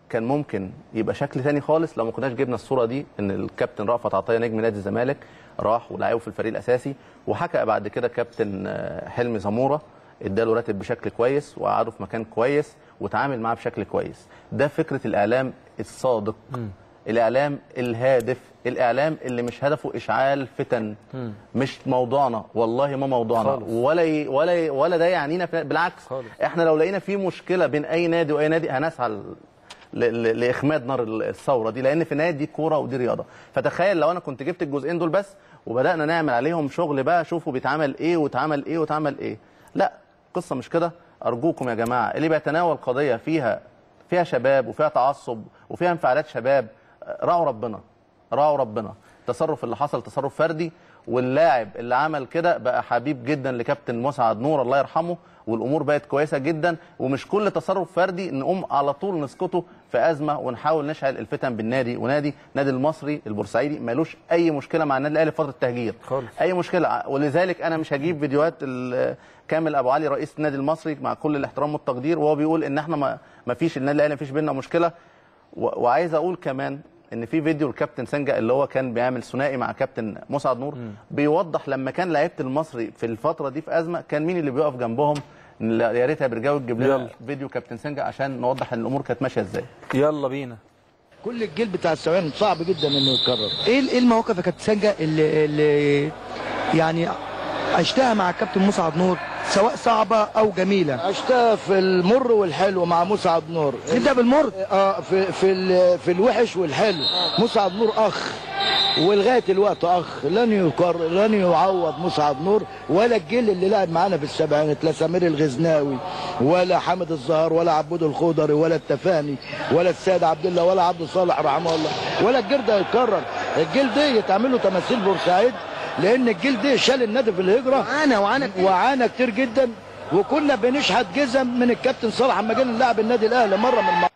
كان ممكن يبقى شكل تاني خالص لو ما كناش جبنا الصوره دي ان الكابتن رأفت عطيه نجم نادي الزمالك راح ولعبه في الفريق الاساسي وحكى بعد كده كابتن آه، حلمي زموره اداله راتب بشكل كويس وقعده في مكان كويس وتعامل معاه بشكل كويس ده فكره الاعلام الصادق الاعلام الهادف الاعلام اللي مش هدفه اشعال فتن مش موضوعنا والله ما موضوعنا خالص. ولا ي... ولا ي... ولا ده يعنينا في... بالعكس خالص. احنا لو لقينا في مشكله بين اي نادي واي نادي هنسعى ل... ل... ل... لاخماد نار الثوره دي لان في النهايه دي كوره ودي رياضه فتخيل لو انا كنت جبت الجزئين دول بس وبدانا نعمل عليهم شغل بقى شوفوا بيتعمل ايه واتعمل ايه واتعمل ايه لا قصه مش كده ارجوكم يا جماعه اللي بيتناول قضيه فيها فيها شباب وفيها تعصب وفيها انفعالات شباب راعوا ربنا راعوا ربنا التصرف اللي حصل تصرف فردي واللاعب اللي عمل كده بقى حبيب جدا لكابتن مسعد نور الله يرحمه والامور بقت كويسه جدا ومش كل تصرف فردي نقوم على طول نسقطه في ازمه ونحاول نشعل الفتن بالنادي ونادي نادي المصري البورسعيدي ملوش اي مشكله مع النادي الاهلي في فتره التهجير خالص. اي مشكله ولذلك انا مش هجيب فيديوهات ال- كامل ابو علي رئيس النادي المصري مع كل الاحترام والتقدير وهو بيقول ان احنا ما ما فيش النادي الاهلي ما فيش بينا مشكله و- وعايز اقول كمان ان في فيديو الكابتن سنجا اللي هو كان بيعمل ثنائي مع كابتن مسعد نور بيوضح لما كان لعيبه المصري في الفتره دي في ازمه كان مين اللي بيقف جنبهم لا- يا ريت يا برجاوي تجيب لنا يلا. فيديو كابتن سنجا عشان نوضح ان الامور كانت ماشيه ازاي يلا بينا كل الجيل بتاع السواقين صعب جدا انه يتكرر ايه ايه المواقف يا كابتن سانجا اللي, اللي يعني عشتها مع الكابتن مسعد نور سواء صعبه او جميله عشتها في المر والحلو مع مسعد نور نبدا بالمر اه في في ال- في الوحش والحلو مسعد نور اخ ولغايه الوقت اخ لن يكرر لن يعوض مسعد نور ولا الجيل اللي لعب معانا في السبعينات لا سمير الغزناوي ولا حامد الزهر ولا عبود الخضري ولا التفاني ولا السيد عبد الله ولا عبد الصالح رحمه الله ولا الجيل ده يتكرر الجيل ده يتعمل له تماثيل بورسعيد لان الجيل ده شال النادي في الهجره وعانى وعانى كتير. وعانى كتير جدا وكنا بنشحت جزم من الكابتن صالح لما جينا نلعب النادي الاهلي مره من المرات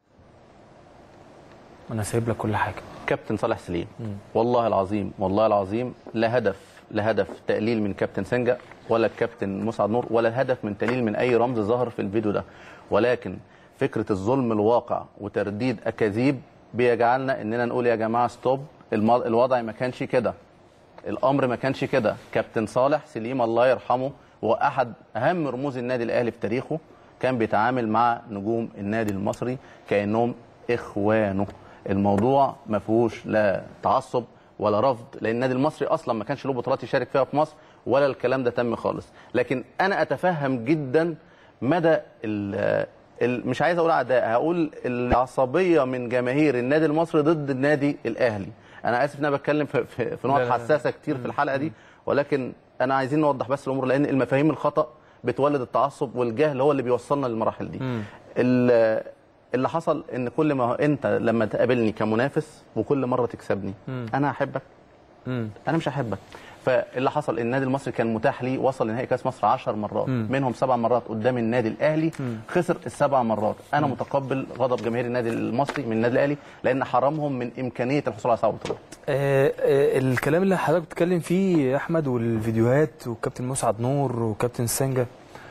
انا سايب لك كل حاجه كابتن صالح سليم والله العظيم والله العظيم لا هدف لا هدف تقليل من كابتن سنجا ولا الكابتن مسعد نور ولا الهدف من تقليل من اي رمز ظهر في الفيديو ده ولكن فكره الظلم الواقع وترديد اكاذيب بيجعلنا اننا نقول يا جماعه ستوب الم- الوضع ما كانش كده الامر ما كانش كده كابتن صالح سليم الله يرحمه هو احد اهم رموز النادي الاهلي في تاريخه كان بيتعامل مع نجوم النادي المصري كانهم اخوانه الموضوع ما فيهوش لا تعصب ولا رفض لان النادي المصري اصلا ما كانش له بطولات يشارك فيها في مصر ولا الكلام ده تم خالص لكن انا اتفهم جدا مدى ال ال- مش عايز اقول اعداء هقول العصبيه من جماهير النادي المصري ضد النادي الاهلي انا اسف ان انا بتكلم في, في, في لا، نقط لا، لا. حساسه كتير في الحلقه دي ولكن انا عايزين نوضح بس الامور لان المفاهيم الخطا بتولد التعصب والجهل هو اللي بيوصلنا للمراحل دي ال- اللي حصل ان كل ما هو انت لما تقابلني كمنافس وكل مره تكسبني انا هحبك مم. انا مش هحبك فاللي حصل النادي المصري كان متاح لي وصل لنهائي كاس مصر 10 مرات منهم سبع مرات قدام النادي الاهلي خسر السبع مرات انا متقبل غضب جماهير النادي المصري من النادي الاهلي لان حرمهم من امكانيه الحصول على سبع بطولات آه آه الكلام اللي حضرتك بتتكلم فيه يا احمد والفيديوهات والكابتن مسعد نور وكابتن سانجا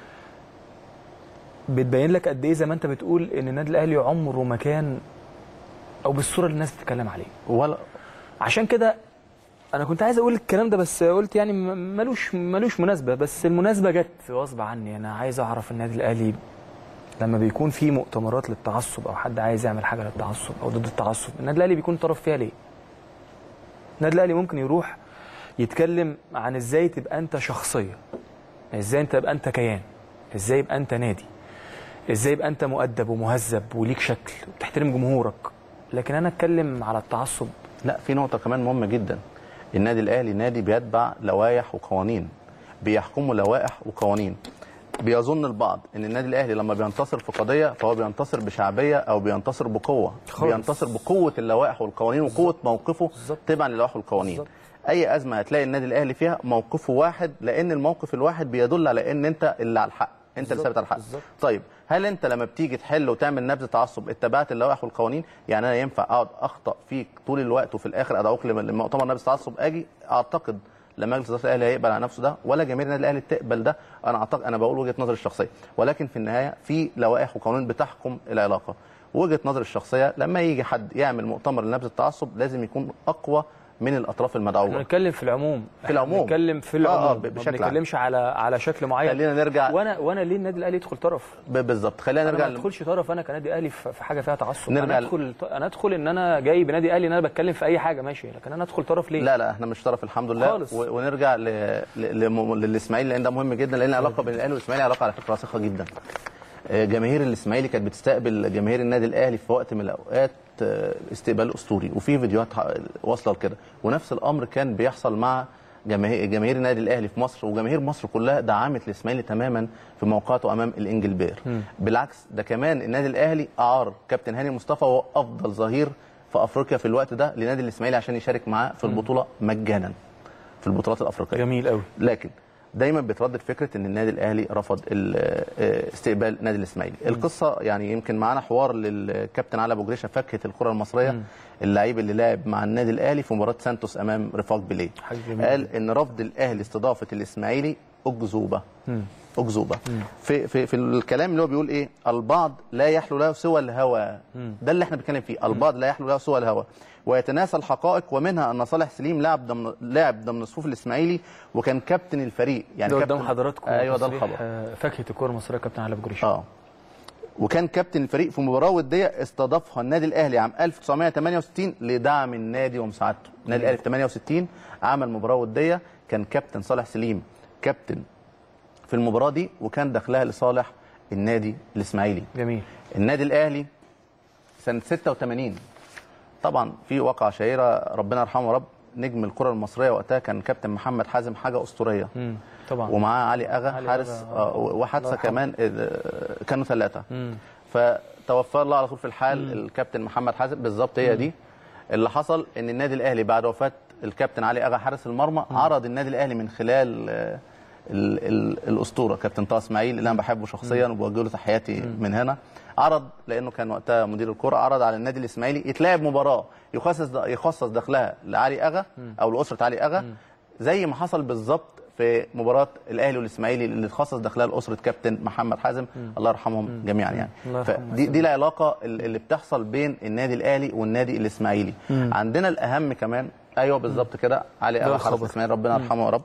بتبين لك قد ايه زي ما انت بتقول ان النادي الاهلي عمره ما كان او بالصوره اللي الناس بتتكلم عليه ولا عشان كده انا كنت عايز اقول الكلام ده بس قلت يعني م- ملوش ملوش مناسبه بس المناسبه جت غصب عني انا عايز اعرف النادي الاهلي لما بيكون في مؤتمرات للتعصب او حد عايز يعمل حاجه للتعصب او ضد التعصب النادي الاهلي بيكون طرف فيها ليه النادي الاهلي ممكن يروح يتكلم عن ازاي تبقى انت شخصيه ازاي انت تبقى انت كيان ازاي يبقى انت نادي ازاي يبقى انت مؤدب ومهذب وليك شكل وتحترم جمهورك لكن انا اتكلم على التعصب لا في نقطة كمان مهمة جدا النادي الأهلي نادي بيتبع لوائح وقوانين بيحكموا لوائح وقوانين بيظن البعض ان النادي الاهلي لما بينتصر في قضيه فهو بينتصر بشعبيه او بينتصر بقوه خالص. بينتصر بقوه اللوائح والقوانين وقوه موقفه تبعا للوائح والقوانين بالظبط. اي ازمه هتلاقي النادي الاهلي فيها موقفه واحد لان الموقف الواحد بيدل على ان انت اللي على الحق انت اللي ثابت على الحق بالظبط. طيب هل انت لما بتيجي تحل وتعمل نبذ تعصب اتبعت اللوائح والقوانين يعني انا ينفع اقعد اخطا فيك طول الوقت وفي الاخر ادعوك لم- لمؤتمر نبذ تعصب اجي اعتقد لما مجلس اداره الاهلي هيقبل على نفسه ده ولا جماهير النادي الاهلي تقبل ده انا اعتقد انا بقول وجهه نظري الشخصيه ولكن في النهايه في لوائح وقوانين بتحكم العلاقه وجهه نظري الشخصيه لما يجي حد يعمل مؤتمر لنبذ التعصب لازم يكون اقوى من الاطراف احنا المدعوه بنتكلم في العموم في العموم. بنتكلم في آه، آه، العموم ب- ما بشكل عام. بنتكلمش على على شكل معين خلينا نرجع وانا وانا ليه النادي الاهلي يدخل طرف ب- بالظبط خلينا انا نرجع ما ل- ادخلش طرف انا كنادي اهلي في في حاجه فيها تعصب نرجع انا ل- ادخل انا ادخل ان انا جاي بنادي اهلي ان انا بتكلم في اي حاجه ماشي لكن انا ادخل طرف ليه لا لا احنا مش طرف الحمد لله خالص. و- ونرجع ل... ل... لم- للاسماعيلي لان ده مهم جدا لان العلاقه بين الاهلي والاسماعيلي علاقه على فكره راسخه جدا آه، جماهير الاسماعيلي كانت بتستقبل جماهير النادي الاهلي في وقت من الاوقات آه، استقبال اسطوري وفي فيديوهات ح- واصله لكده ونفس الامر كان بيحصل مع جماهير جماهير النادي الاهلي في مصر وجماهير مصر كلها دعمت الاسماعيلي تماما في موقعته امام الانجلبير بالعكس ده كمان النادي الاهلي اعار كابتن هاني مصطفى وهو افضل ظهير في افريقيا في الوقت ده لنادي الاسماعيلي عشان يشارك معاه في البطوله مجانا في البطولات الافريقيه جميل قوي لكن دايما بيتردد فكره ان النادي الاهلي رفض ال- آه، استقبال النادي الاسماعيلي القصه يعني يمكن معانا حوار للكابتن علي ابو جريشه فاكهه الكره المصريه اللعيب اللي لعب مع النادي الاهلي في مباراه سانتوس امام رفاق بيليه حاجة جميلة قال ان رفض الاهلي استضافه الاسماعيلي اكذوبه اكذوبه في في في الكلام اللي هو بيقول ايه البعض لا يحلو له سوى الهوى ده اللي احنا بنتكلم فيه البعض لا يحلو له سوى الهوى ويتناسى الحقائق ومنها ان صالح سليم لعب ضمن لاعب ضمن صفوف الاسماعيلي وكان كابتن الفريق يعني ده كابتن قدام حضراتكم ايوه ده تصريح، الخبر آه، فاكهه الكره المصريه كابتن علي ابو جريشه اه وكان كابتن الفريق في مباراه وديه استضافها النادي الاهلي عام 1968 لدعم النادي ومساعدته النادي الاهلي في 68 عمل مباراه وديه كان كابتن صالح سليم كابتن في المباراه دي وكان دخلها لصالح النادي الاسماعيلي جميل النادي الاهلي سنه 86 طبعا في واقعه شهيره ربنا يرحمه يا رب نجم الكره المصريه وقتها كان كابتن محمد حازم حاجه اسطوريه امم طبعا ومعاه علي اغا علي حارس أغا، آه، وحادثه الله يرحمه. كمان آه، كانوا ثلاثه مم. فتوفى الله على طول في الحال الكابتن محمد حازم بالظبط هي دي اللي حصل ان النادي الاهلي بعد وفاه الكابتن علي اغا حارس المرمى عرض النادي الاهلي من خلال آه، ال- ال- الاسطوره كابتن طه اسماعيل اللي انا بحبه شخصيا وبوجه له تحياتي من هنا عرض لانه كان وقتها مدير الكره عرض على النادي الاسماعيلي يتلعب مباراه يخصص يخصص دخلها لعلي اغا او لاسره علي اغا زي ما حصل بالظبط في مباراه الاهلي والاسماعيلي اللي اتخصص دخلها لاسره كابتن محمد حازم الله يرحمهم جميعا يعني الله يرحمه فدي دي العلاقه اللي بتحصل بين النادي الاهلي والنادي الاسماعيلي عندنا الاهم كمان ايوه بالظبط كده علي ده اغا الخبر. حارس الاسماعيلي ربنا يرحمه يا رب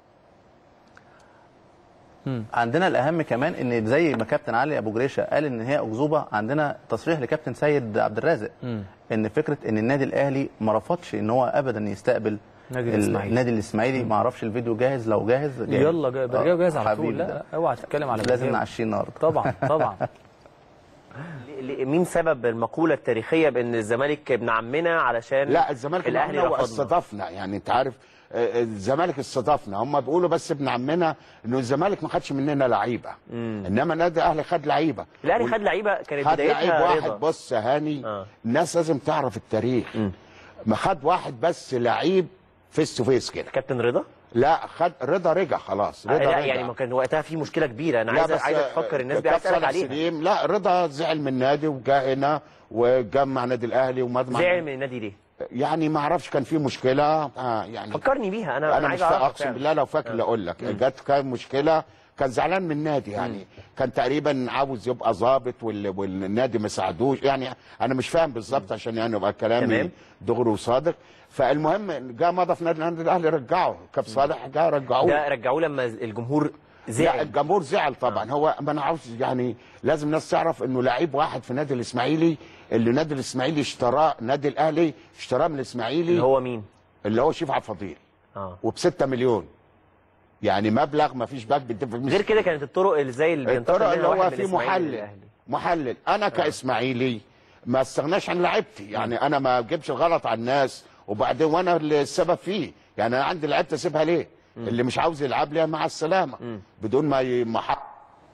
عندنا الاهم كمان ان زي ما كابتن علي ابو جريشه قال ان هي اكذوبه عندنا تصريح لكابتن سيد عبد الرازق ان فكره ان النادي الاهلي ما رفضش ان هو ابدا يستقبل نادي ال- الإسماعيلي. النادي الاسماعيلي ما اعرفش الفيديو جاهز لو جاهز, جاهز. يلا جاي برجعه آه، جاهز على حبيبي طول لا ده. لا اوعى تتكلم على لازم برجعه. نعشيه النهارده طبعا طبعا ل- مين سبب المقوله التاريخيه بان الزمالك ابن عمنا علشان لا الزمالك الاهلي الاهلي رفضنا استضافنا يعني انت عارف آه، الزمالك استضافنا هم بيقولوا بس ابن عمنا انه الزمالك ما خدش مننا لعيبه انما النادي الاهلي خد لعيبه الاهلي خد لعيبه كانت خد لعيب بدايتها واحد رضا بص يا هاني آه. الناس لازم تعرف التاريخ ما خد واحد بس لعيب فيس تو فيس كده كابتن رضا لا خد رضا رجع خلاص آه، رضا لا رجع يعني ما كان وقتها في مشكله كبيره انا لا عايز بس عايز تفكر الناس دي عايز كابتن تتفرج عليها سليم لا رضا زعل من النادي وجا هنا وجمع نادي الاهلي ومجمع زعل من النادي ليه؟ يعني ما اعرفش كان في مشكله آه يعني فكرني بيها انا انا, انا مش عايز فا- اعرف اقسم بالله لو فاكر اللي اقول لك جت كان مشكله كان زعلان من النادي يعني كان تقريبا عاوز يبقى ظابط وال- والنادي ما ساعدوش يعني انا مش فاهم بالظبط عشان يعني يبقى كلامي تمام. دغري وصادق فالمهم جاء مضى في نادي النادي الاهلي رجعه كاب صالح جاء رجعوه ده رجعوه لما الجمهور لا زعل الجمهور زعل طبعا هو ما انا عاوز يعني لازم الناس تعرف انه لعيب واحد في نادي الاسماعيلي اللي نادي الاسماعيلي اشتراه نادي الاهلي اشتراه من الاسماعيلي اللي هو مين؟ اللي هو شيف عبد الفضيل اه وب 6 مليون يعني مبلغ ما فيش باك بيدفع مش غير كده كانت الطرق اللي زي اللي بينتقل الطرق منها اللي واحد هو من فيه الإسماعيلي محلل للأهلي. محلل انا كاسماعيلي ما استغناش عن لعيبتي يعني انا ما اجيبش الغلط على الناس وبعدين وانا اللي السبب فيه يعني انا عندي لعيبه اسيبها ليه اللي مش عاوز يلعب لي مع السلامه بدون ما ي- ما حق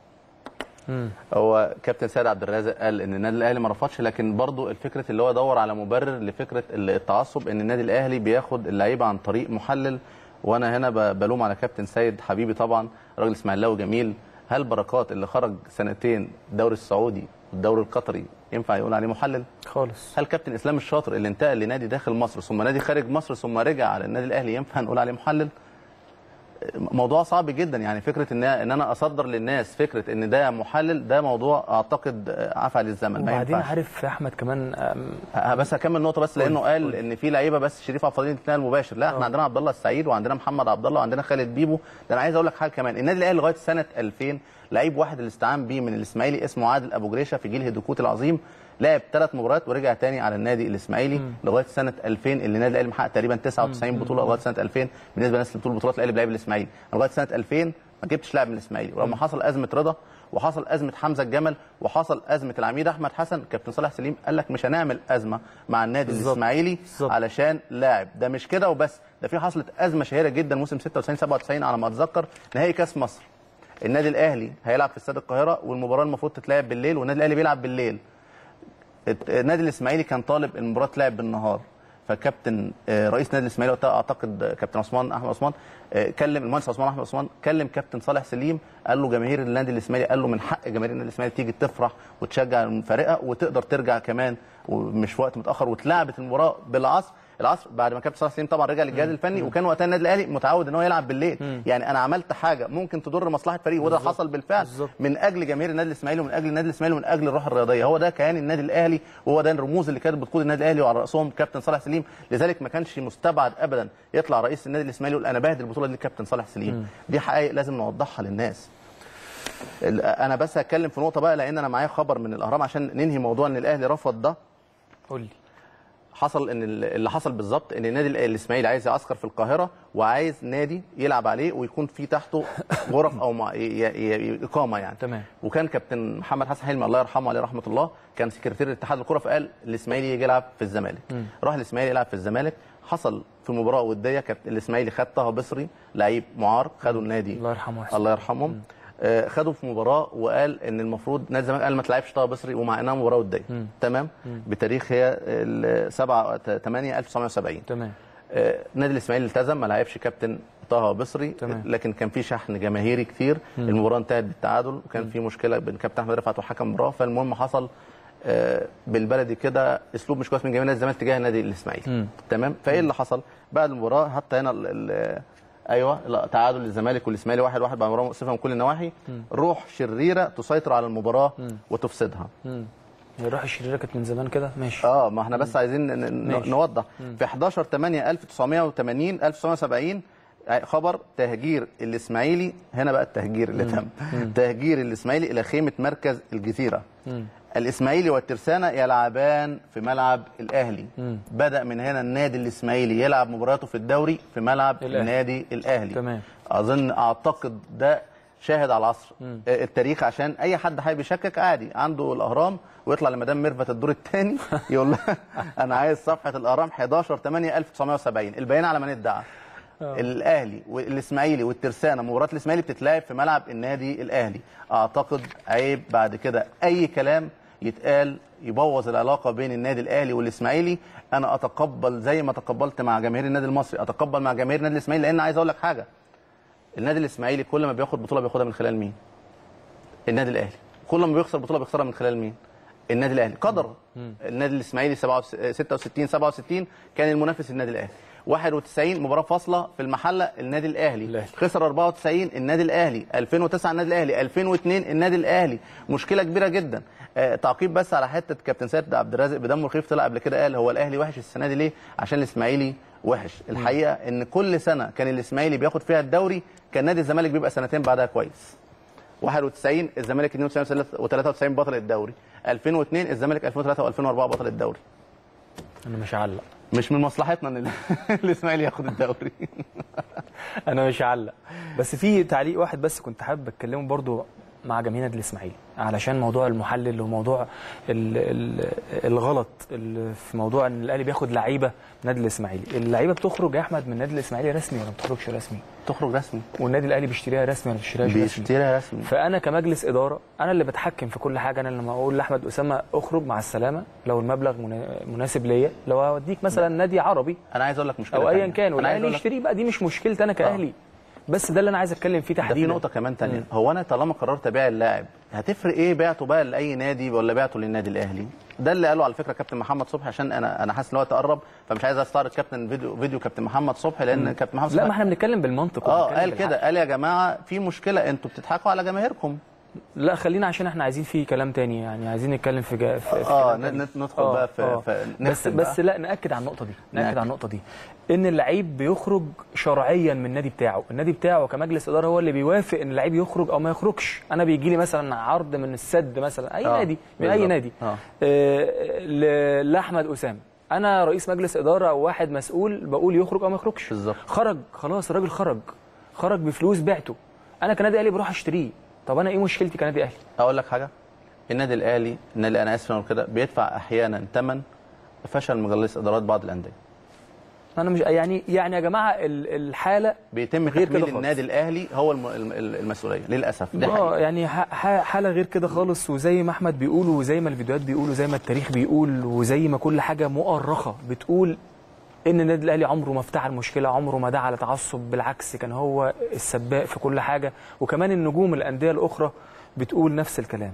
هو كابتن سيد عبد الرازق قال ان النادي الاهلي ما رفضش لكن برضه الفكره اللي هو دور على مبرر لفكره التعصب ان النادي الاهلي بياخد اللعيبه عن طريق محلل وانا هنا ب- بلوم على كابتن سيد حبيبي طبعا راجل اسماعيلاوي جميل هل بركات اللي خرج سنتين الدوري السعودي والدوري القطري ينفع يقول عليه محلل؟ خالص هل كابتن اسلام الشاطر اللي انتقل لنادي داخل مصر ثم نادي خارج مصر ثم رجع على النادي الاهلي ينفع نقول عليه محلل؟ موضوع صعب جدا يعني فكره ان ان انا اصدر للناس فكره ان ده محلل ده موضوع اعتقد آه، عفى للزمن ما وبعدين ينفعش عارف يا احمد كمان أم، ه- بس هكمل نقطه بس لانه قال ان في لعيبه بس شريف عبد الفضيل الاتنين المباشر لا احنا عندنا عبد الله السعيد وعندنا محمد عبد الله وعندنا خالد بيبو ده انا عايز اقول لك حاجه كمان النادي الاهلي لغايه سنه 2000 لعيب واحد اللي استعان بيه من الاسماعيلي اسمه عادل ابو جريشه في جيل هدوكوت العظيم لعب ثلاث مباريات ورجع تاني على النادي الاسماعيلي لغايه سنه 2000 اللي النادي الاهلي محقق تقريبا 99 بطوله لغايه سنه 2000 بالنسبه للناس اللي بتقول بطولات الاهلي بلعب الاسماعيلي لغايه سنه 2000 ما جبتش لاعب من الاسماعيلي ولما حصل ازمه رضا وحصل ازمه حمزه الجمل وحصل ازمه العميد احمد حسن كابتن صالح سليم قال لك مش هنعمل ازمه مع النادي بالظبط. الاسماعيلي بالظبط. علشان لاعب ده مش كده وبس ده في حصلت ازمه شهيره جدا موسم 96 97 على ما اتذكر نهائي كاس مصر النادي الاهلي هيلعب في استاد القاهره والمباراه المفروض تتلعب بالليل والنادي الاهلي بيلعب بالليل الت- النادي الاسماعيلي كان طالب المباراه تلعب بالنهار فكابتن آه، رئيس النادي الاسماعيلي وقتها اعتقد آه، كابتن عثمان احمد عثمان آه، كلم المهندس عثمان احمد عثمان كلم كابتن صالح سليم قال له جماهير النادي الاسماعيلي قال له من حق جماهير النادي الاسماعيلي تيجي تفرح وتشجع فريقها وتقدر ترجع كمان ومش في وقت متاخر واتلعبت المباراه بالعصر العصر بعد ما كابتن صالح سليم طبعا رجع للجهاز الفني وكان وقتها النادي الاهلي متعود ان هو يلعب بالليل يعني انا عملت حاجه ممكن تضر مصلحه فريق وده حصل بالفعل بالظبط. من اجل جماهير النادي الاسماعيلي ومن اجل النادي الاسماعيلي ومن اجل الروح الرياضيه هو ده كيان النادي الاهلي وهو ده الرموز اللي كانت بتقود النادي الاهلي وعلى راسهم كابتن صالح سليم لذلك ما كانش مستبعد ابدا يطلع رئيس النادي الاسماعيلي يقول انا بهدل البطوله دي كابتن صالح سليم دي حقائق لازم نوضحها للناس ال- انا بس هتكلم في نقطه بقى لان انا معايا خبر من الاهرام عشان ننهي موضوع ان الاهلي رفض ده قول لي حصل ان ال- اللي حصل بالظبط ان النادي ال- الاسماعيلي عايز يعسكر في القاهره وعايز نادي يلعب عليه ويكون في تحته غرف او مع ي- ي- ي- اقامه يعني تمام. وكان كابتن محمد حسن حلمي الله يرحمه عليه رحمه الله كان سكرتير اتحاد الكره فقال الاسماعيلي يجي يلعب في الزمالك راح الاسماعيلي يلعب في الزمالك حصل في مباراه وديه كانت الاسماعيلي خد طه بصري لعيب معار خدوا النادي الله يرحمه ويحسن. الله يرحمهم آه، خدوا في مباراه وقال ان المفروض نادي الزمالك قال ما تلعبش طه بصري ومع انها مباراه وديه تمام بتاريخ هي ال 7 8 1970 تمام آه، النادي الاسماعيلي التزم ما لعبش كابتن طه بصري تمام. لكن كان في شحن جماهيري كتير المباراه انتهت بالتعادل وكان في مشكله بين كابتن احمد رفعت وحكم المباراه فالمهم حصل آه، بالبلدي كده اسلوب مش كويس من جماهير نادي الزمالك تجاه النادي الاسماعيلي تمام فايه اللي حصل بعد المباراه حتى هنا ال ال ايوه لا تعادل للزمالك والاسماعيلي واحد واحد بعد مباراه مؤسفه من كل النواحي روح شريره تسيطر على المباراه وتفسدها هي الروح الشريره كانت من زمان كده ماشي اه ما احنا بس عايزين ن- ن- ماشي. نوضح في 11 8 1980 1970 خبر تهجير الاسماعيلي هنا بقى التهجير اللي تم تهجير الاسماعيلي الى خيمه مركز الجزيره الاسماعيلي والترسانه يلعبان في ملعب الاهلي بدا من هنا النادي الاسماعيلي يلعب مباراته في الدوري في ملعب الأهلي. النادي الاهلي تمام. اظن اعتقد ده شاهد على العصر آه، التاريخ عشان اي حد حابب يشكك عادي عنده الاهرام ويطلع لمدام ميرفت الدور الثاني يقول لها انا عايز صفحه الاهرام 11 8 1970 البيان على من ادعى الاهلي والاسماعيلي والترسانه مباراه الاسماعيلي بتتلعب في ملعب النادي الاهلي اعتقد عيب بعد كده اي كلام يتقال يبوظ العلاقه بين النادي الاهلي والاسماعيلي انا اتقبل زي ما تقبلت مع جماهير النادي المصري اتقبل مع جماهير النادي الاسماعيلي لان عايز اقول لك حاجه النادي الاسماعيلي كل ما بياخد بطوله بياخدها من خلال مين النادي الاهلي كل ما بيخسر بطوله بيخسرها من خلال مين النادي الاهلي قدر النادي الاسماعيلي 67 66 67 كان المنافس النادي الاهلي 91 مباراه فاصله في المحله النادي الاهلي الأهلي. خسر 94 النادي الاهلي 2009 النادي الاهلي 2002 النادي الاهلي مشكله كبيره جدا آه تعقيب بس على حته كابتن سيد عبد الرازق بدمه خفيف طلع قبل كده قال هو الاهلي وحش السنه دي ليه عشان الاسماعيلي وحش الحقيقه ان كل سنه كان الاسماعيلي بياخد فيها الدوري كان نادي الزمالك بيبقى سنتين بعدها كويس 91 الزمالك 92 و93 بطل الدوري 2002 الزمالك 2003 و2004 بطل الدوري انا مش هعلق مش من مصلحتنا ان ال- الاسماعيلي ياخد الدوري انا مش هعلق بس في تعليق واحد بس كنت حابب اتكلمه برضو مع جماهير النادي الاسماعيلي علشان موضوع المحلل وموضوع ال ال الغلط اللي في موضوع ان الاهلي بياخد لعيبه من النادي الاسماعيلي اللعيبه بتخرج يا احمد من النادي الاسماعيلي رسمي ولا ما بتخرجش رسمي تخرج رسمي والنادي الاهلي بيشتريها رسمي ولا ما بيشتريهاش رسمي بيشتريها رسمي فانا كمجلس اداره انا اللي بتحكم في كل حاجه انا لما اقول لاحمد اسامه اخرج مع السلامه لو المبلغ منا- مناسب ليا لو اوديك مثلا نادي عربي انا عايز اقول لك مشكله او ايا تانية. كان انا عايز والاهلي اقول لك يشتريه بقى دي مش مشكلتي انا كاهلي بس ده اللي انا عايز اتكلم فيه ده تحديدا في نقطه كمان تانية هو انا طالما قررت ابيع اللاعب هتفرق ايه بعته بقى لاي نادي ولا بعته للنادي الاهلي ده اللي قاله على فكره كابتن محمد صبحي عشان انا انا حاسس ان الوقت قرب فمش عايز استعرض كابتن فيديو فيديو كابتن محمد صبحي لان كابتن محمد لا صبحي ما احنا بنتكلم بالمنطق اه وبنتكلم قال بالحق. كده قال يا جماعه في مشكله انتوا بتضحكوا على جماهيركم لا خلينا عشان احنا عايزين في كلام تاني يعني عايزين نتكلم في, جا... في, في اه كلام تاني. ن- ندخل آه، بقى في, آه. في بس نختم بس بقى. لا ناكد على النقطه دي ناكد نأكد. على النقطه دي ان اللعيب بيخرج شرعيا من النادي بتاعه النادي بتاعه كمجلس اداره هو اللي بيوافق ان اللعيب يخرج او ما يخرجش انا بيجي لي مثلا عرض من السد مثلا اي آه، نادي من اي بالظبط. نادي آه. آه، ل- لاحمد اسامه انا رئيس مجلس اداره او واحد مسؤول بقول يخرج او ما يخرجش بالظبط. خرج خلاص الراجل خرج خرج بفلوس بعته انا كنادي اهلي بروح اشتريه طب انا ايه مشكلتي كنادي اهلي اقول لك حاجه النادي الاهلي النادي انا اسف إن أقول كده بيدفع احيانا ثمن فشل مجلس ادارات بعض الانديه انا مش يعني يعني يا جماعه ال- الحاله بيتم غير تحميل كده خالص. النادي الاهلي هو الم- الم- المسؤوليه للاسف ده اه حقيقي. يعني ح- ح- حاله غير كده خالص وزي ما احمد بيقول وزي ما الفيديوهات بيقول وزي ما التاريخ بيقول وزي ما كل حاجه مؤرخه بتقول ان النادي الاهلي عمره ما افتعل مشكله عمره ما دعا لتعصب بالعكس كان هو السباق في كل حاجه وكمان النجوم الانديه الاخرى بتقول نفس الكلام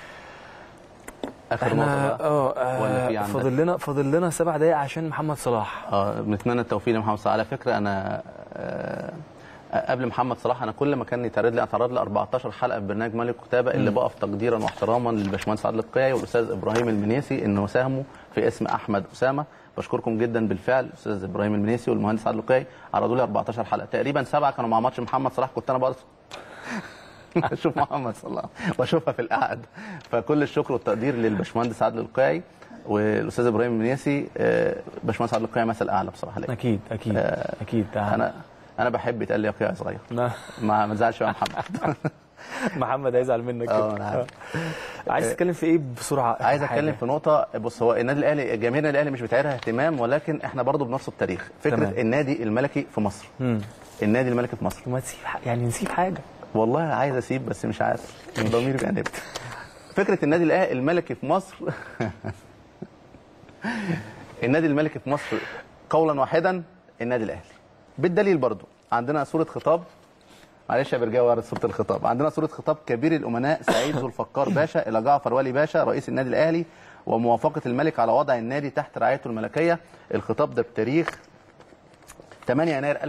اخر نقطه احنا بقى اه ولا في آه، عندك؟ فاضل لنا فاضل لنا سبع دقائق عشان محمد صلاح اه بنتمنى التوفيق لمحمد صلاح على فكره انا آه قبل محمد صلاح انا كل ما كان يتعرض لي اتعرض لي 14 حلقه في برنامج ملك كتابه اللي بقف تقديرا واحتراما للباشمهندس عادل القيعي والاستاذ ابراهيم المنيسي انه ساهموا في اسم احمد اسامه بشكركم جدا بالفعل الاستاذ ابراهيم المنيسي والمهندس عادل القيعي عرضوا لي 14 حلقه تقريبا سبعه كانوا مع ماتش محمد صلاح كنت انا بقى اشوف محمد صلاح واشوفها في القعد فكل الشكر والتقدير للباشمهندس عادل القيعي والاستاذ ابراهيم المنيسي آه، باشمهندس عادل القيعي مثل اعلى بصراحه ليا اكيد اكيد اكيد انا انا بحب يتقال لي يا قيعي صغير ما- ما ما تزعلش يا محمد محمد هيزعل منك اه كده. انا عارف عايز تتكلم في ايه بسرعه عايز حاجة. اتكلم في نقطه بص هو النادي الاهلي جماهير النادي الاهلي مش بتعيرها اهتمام ولكن احنا برضو بنرصد تاريخ فكره تمام. النادي الملكي في مصر مم. النادي الملكي في مصر وما تسيب ح- يعني نسيب حاجه والله عايز اسيب بس مش عارف ضميري بيأنبني فكره النادي الأه- الملكي في مصر النادي الملكي في مصر قولا واحدا النادي الاهلي بالدليل برضو عندنا صوره خطاب معلش يا برجاوي ورد صوره الخطاب عندنا صوره خطاب كبير الامناء سعيد ذو الفقار باشا الى جعفر ولي باشا رئيس النادي الاهلي وموافقه الملك على وضع النادي تحت رعايته الملكيه الخطاب ده بتاريخ 8 يناير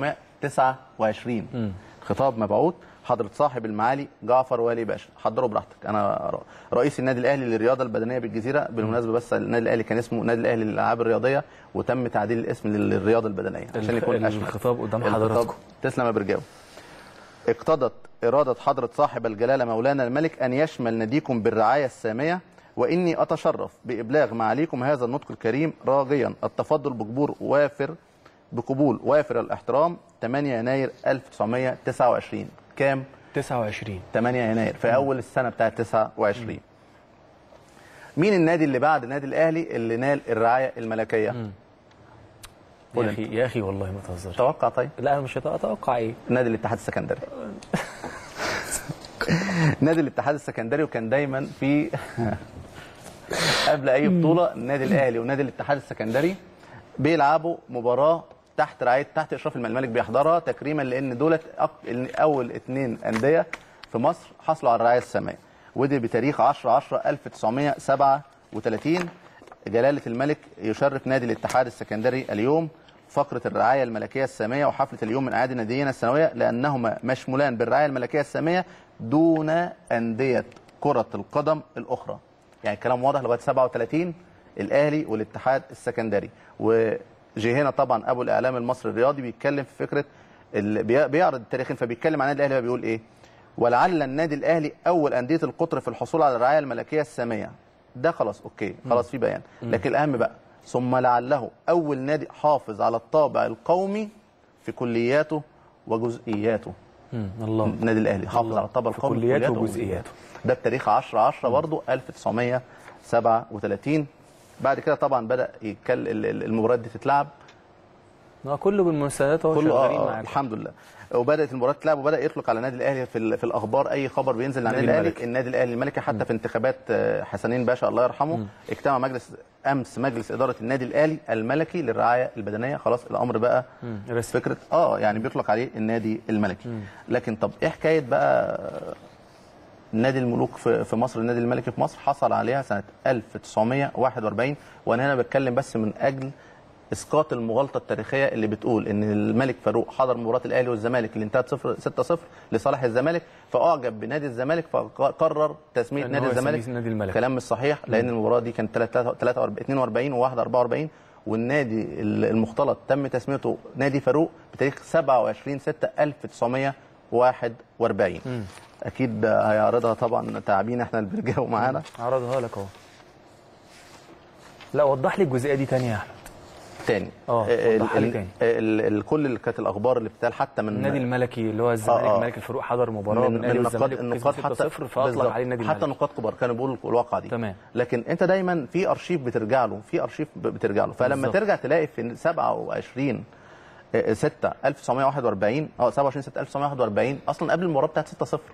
1929 خطاب مبعوث حضرة صاحب المعالي جعفر والي باشا حضروا براحتك انا ر- رئيس النادي الاهلي للرياضه البدنيه بالجزيره بالمناسبه بس النادي الاهلي كان اسمه النادي الاهلي للالعاب الرياضيه وتم تعديل الاسم للرياضه البدنيه عشان الخ- يكون اشمل الخطاب قدام الخطاب- حضراتكم. تسلم يا برجاوي اقتضت إرادة حضرة صاحب الجلالة مولانا الملك أن يشمل ناديكم بالرعاية السامية وإني أتشرف بإبلاغ معاليكم هذا النطق الكريم راجيا التفضل بقبول وافر بقبول وافر الاحترام 8 يناير 1929 كام؟ 29 8 يناير في أول السنة بتاعت 29 مين النادي اللي بعد النادي الأهلي اللي نال الرعاية الملكية؟ قول يا انت. اخي يا اخي والله ما تهزرش توقع طيب لا انا مش هت- اتوقع ايه نادي الاتحاد السكندري نادي الاتحاد السكندري وكان دايما في قبل اي بطوله النادي الاهلي ونادي الاتحاد السكندري بيلعبوا مباراه تحت رعايه تحت اشراف الملك الملك بيحضرها تكريما لان دولت أق- اول اثنين انديه في مصر حصلوا على الرعايه الساميه ودي بتاريخ 10 10 1937 جلاله الملك يشرف نادي الاتحاد السكندري اليوم فقرة الرعاية الملكية السامية وحفلة اليوم من أعياد نادينا السنوية لأنهما مشمولان بالرعاية الملكية السامية دون أندية كرة القدم الأخرى يعني الكلام واضح لغاية 37 الأهلي والاتحاد السكندري وجه هنا طبعا أبو الإعلام المصري الرياضي بيتكلم في فكرة ال- بي- بيعرض التاريخين فبيتكلم عن النادي الأهلي بيقول إيه ولعل النادي الأهلي أول أندية القطر في الحصول على الرعاية الملكية السامية ده خلاص أوكي خلاص في بيان لكن الأهم بقى ثم لعله أول نادي حافظ على الطابع القومي في كلياته وجزئياته مم. الله النادي الاهلي حافظ الله. على الطابع في القومي في كلياته كلياته وجزئياته. ده بتاريخ 10 10 برضه 1937 بعد كده طبعا بدا يتكلم المباريات دي تتلعب ما كله بالمناسبات اهو كله شغالين آه آه معاك الحمد لله وبدات المباراه تلعب وبدا يطلق على النادي الاهلي في, ال- في الاخبار اي خبر بينزل عن النادي النادي الاهلي الملكي. النادي الاهلي الملكي حتى في انتخابات آه، حسنين باشا الله يرحمه اجتمع مجلس امس مجلس اداره النادي الاهلي الملكي للرعايه البدنيه خلاص الامر بقى رسمي. فكره اه يعني بيطلق عليه النادي الملكي لكن طب ايه حكايه بقى نادي الملوك في في مصر النادي الملكي في مصر حصل عليها سنه 1941 وانا هنا بتكلم بس من اجل اسقاط المغالطه التاريخيه اللي بتقول ان الملك فاروق حضر مباراه الاهلي والزمالك اللي انتهت 0 6-0 لصالح الزمالك فاعجب بنادي الزمالك فقرر تسميه إن نادي هو الزمالك يسميه نادي الملك. كلام مش صحيح لان المباراه دي كانت 42 وواحد 44 والنادي المختلط تم تسميته نادي فاروق بتاريخ 27 6 1941 اكيد هيعرضها طبعا تعبين احنا اللي بنجاوب معانا عرضها لك اهو لا وضح لي الجزئيه دي تاني يا احمد تاني اه، ال- وضحها لي ال- تاني. ال- ال- كل اللي كانت الاخبار اللي بتتقال حتى من النادي الملكي اللي هو الزمالك آه، آه. الملك الفاروق حضر مباراه من, من الاهلي من نقاد والزمالك النقاد وكسب حتى 6-0 فاطلق بالظبط. عليه النادي حتى الملكي نقاد كبار كانوا بيقولوا الواقعه دي تمام. لكن انت دايما في ارشيف بترجع له في ارشيف ب- بترجع له فلما بالظبط. ترجع تلاقي في 27 6 1941 اه 27 6 1941 اصلا قبل المباراه بتاعت 6 0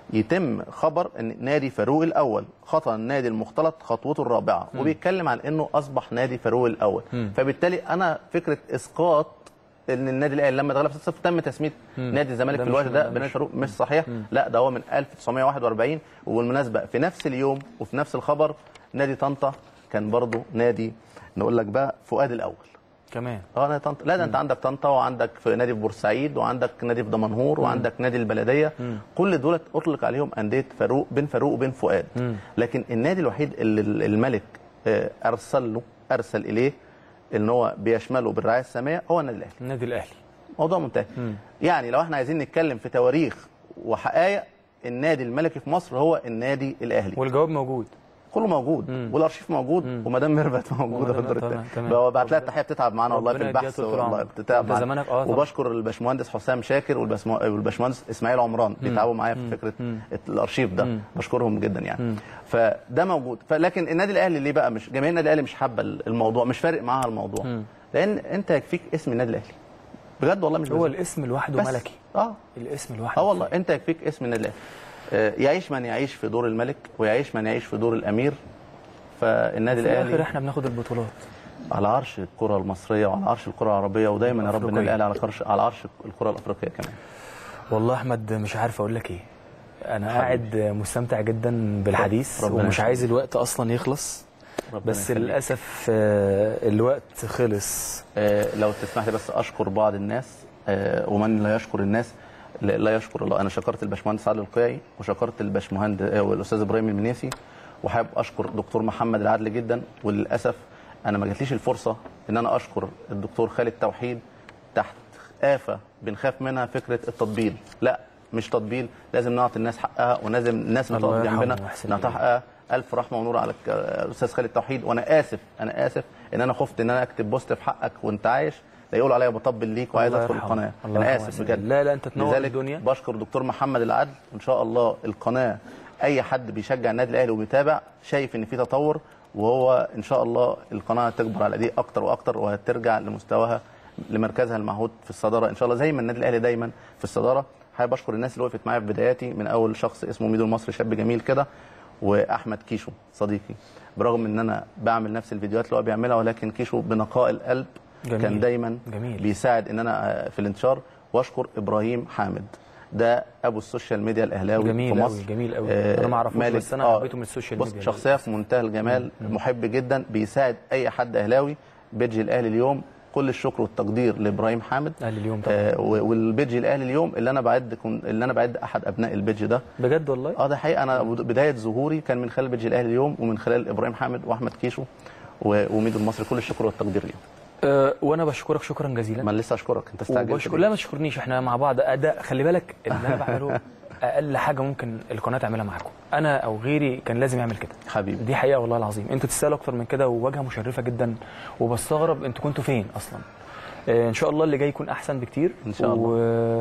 يتم خبر ان نادي فاروق الاول خطا النادي المختلط خطوته الرابعه وبيتكلم عن انه اصبح نادي فاروق الاول فبالتالي انا فكره اسقاط ان النادي الاهلي لما اتغلب 6 0 تم تسميه نادي الزمالك ده في مش- الوقت ده ده بنادي مش- فاروق مش صحيح لا ده هو من 1941 وبالمناسبه في نفس اليوم وفي نفس الخبر نادي طنطا كان برضه نادي نقول لك بقى فؤاد الاول كمان اه نادي طنطا لا ده انت عندك طنطا وعندك في نادي في بورسعيد وعندك نادي في دمنهور وعندك نادي البلديه كل دول اطلق عليهم انديه فاروق بين فاروق وبين فؤاد لكن النادي الوحيد اللي ال- الملك آه، ارسل له ارسل اليه ان هو بيشمله بالرعايه الساميه هو النادي الاهلي النادي الاهلي موضوع منتهي يعني لو احنا عايزين نتكلم في تواريخ وحقائق النادي الملكي في مصر هو النادي الاهلي والجواب موجود كله موجود والارشيف موجود ومدام ميرفت موجوده في ومدام- الدور تمام، الثاني تمام. ببعت لها التحيه بتتعب معانا والله في ربنا يديها البحث طول والله العمر. بتتعب ده معانا زمانك- اه طبعا. وبشكر الباشمهندس حسام شاكر والباشمه- والباشمهندس اسماعيل عمران بيتعبوا معايا في فكره الارشيف ده بشكرهم جدا يعني فده موجود فلكن النادي الاهلي ليه بقى مش جماهير النادي الاهلي مش حابه الموضوع مش فارق معاها الموضوع لان انت يكفيك اسم النادي الاهلي بجد والله مش هو بزعل. الاسم لوحده بس. ملكي اه الاسم لوحده اه والله انت يكفيك اسم النادي الاهلي آه، يعيش من يعيش في دور الملك ويعيش من يعيش في دور الامير فالنادي في الاخر الاهلي احنا بناخد البطولات على عرش الكره المصريه وعلى عرش الكره العربيه ودايما يا رب النادي الأفريقية. الاهلي على عرش على عرش الكره الافريقيه كمان والله احمد مش عارف اقول لك ايه انا قاعد مستمتع جدا بالحديث ربنا ومش يخليك. عايز الوقت اصلا يخلص ربنا بس يخليك. للاسف آه، الوقت خلص آه، لو تسمح لي بس اشكر بعض الناس آه، ومن لا يشكر الناس لا لا يشكر الله انا شكرت الباشمهندس علي القيعي وشكرت الباشمهندس آه، والاستاذ ابراهيم المنيسي وحابب اشكر دكتور محمد العدل جدا وللاسف انا ما جاتليش الفرصه ان انا اشكر الدكتور خالد توحيد تحت آفة بنخاف منها فكرة التطبيل لا مش تطبيل لازم نعطي الناس حقها ولازم الناس الله بتقف يرحمه جنبنا ويحسن نعطيها إليه. حقها الف رحمه ونور على الك- الاستاذ خالد توحيد وانا اسف انا اسف ان انا خفت ان انا اكتب بوست في حقك وانت عايش لا يقولوا عليا بطبل ليك وعايز الله ادخل يرحمه. القناه الله انا يرحمه اسف ويحسن بجد إليه. لا، لا، أنت تنور لذلك الدنيا. بشكر دكتور محمد العدل وان شاء الله القناه اي حد بيشجع النادي الاهلي وبيتابع شايف ان في تطور وهو ان شاء الله القناه هتكبر على ايديه اكتر واكتر وهترجع لمستواها لمركزها المعهود في الصداره ان شاء الله زي ما النادي الاهلي دايما في الصداره حابب اشكر الناس اللي وقفت معايا في بداياتي من اول شخص اسمه ميدو المصري شاب جميل كده واحمد كيشو صديقي برغم ان انا بعمل نفس الفيديوهات اللي هو بيعملها ولكن كيشو بنقاء القلب جميل. كان دايما جميل. بيساعد ان انا في الانتشار واشكر ابراهيم حامد ده ابو السوشيال ميديا الاهلاوي جميل في أوي، مصر جميل أوي. آه، أنا ما أعرفوش، مالك- بس أنا آه، حبيته من السوشيال بص ميديا. شخصيه في منتهى الجمال محب جدا بيساعد اي حد اهلاوي بيدج الاهلي اليوم كل الشكر والتقدير لابراهيم حامد أهلي اليوم طبعا آه و- والبيدج الاهلي اليوم اللي انا بعد كن اللي انا بعد احد ابناء البيدج ده بجد والله اه ده حقيقه انا بدايه ظهوري كان من خلال بيدج الاهلي اليوم ومن خلال ابراهيم حامد واحمد كيشو و- وميدو المصري كل الشكر والتقدير ليهم أه وانا بشكرك شكرا جزيلا ما أنا لسه اشكرك انت استعجلت وبشكر ليه؟ لا ما تشكرنيش احنا مع بعض اداء خلي بالك اللي انا بعمله اقل حاجه ممكن القناه تعملها معاكم انا او غيري كان لازم يعمل كده حبيبي دي حقيقه والله العظيم انتوا تستاهلوا اكتر من كده وواجهه مشرفه جدا وبستغرب انتوا كنتوا فين اصلا آه، ان شاء الله اللي جاي يكون احسن بكتير إن شاء الله. و...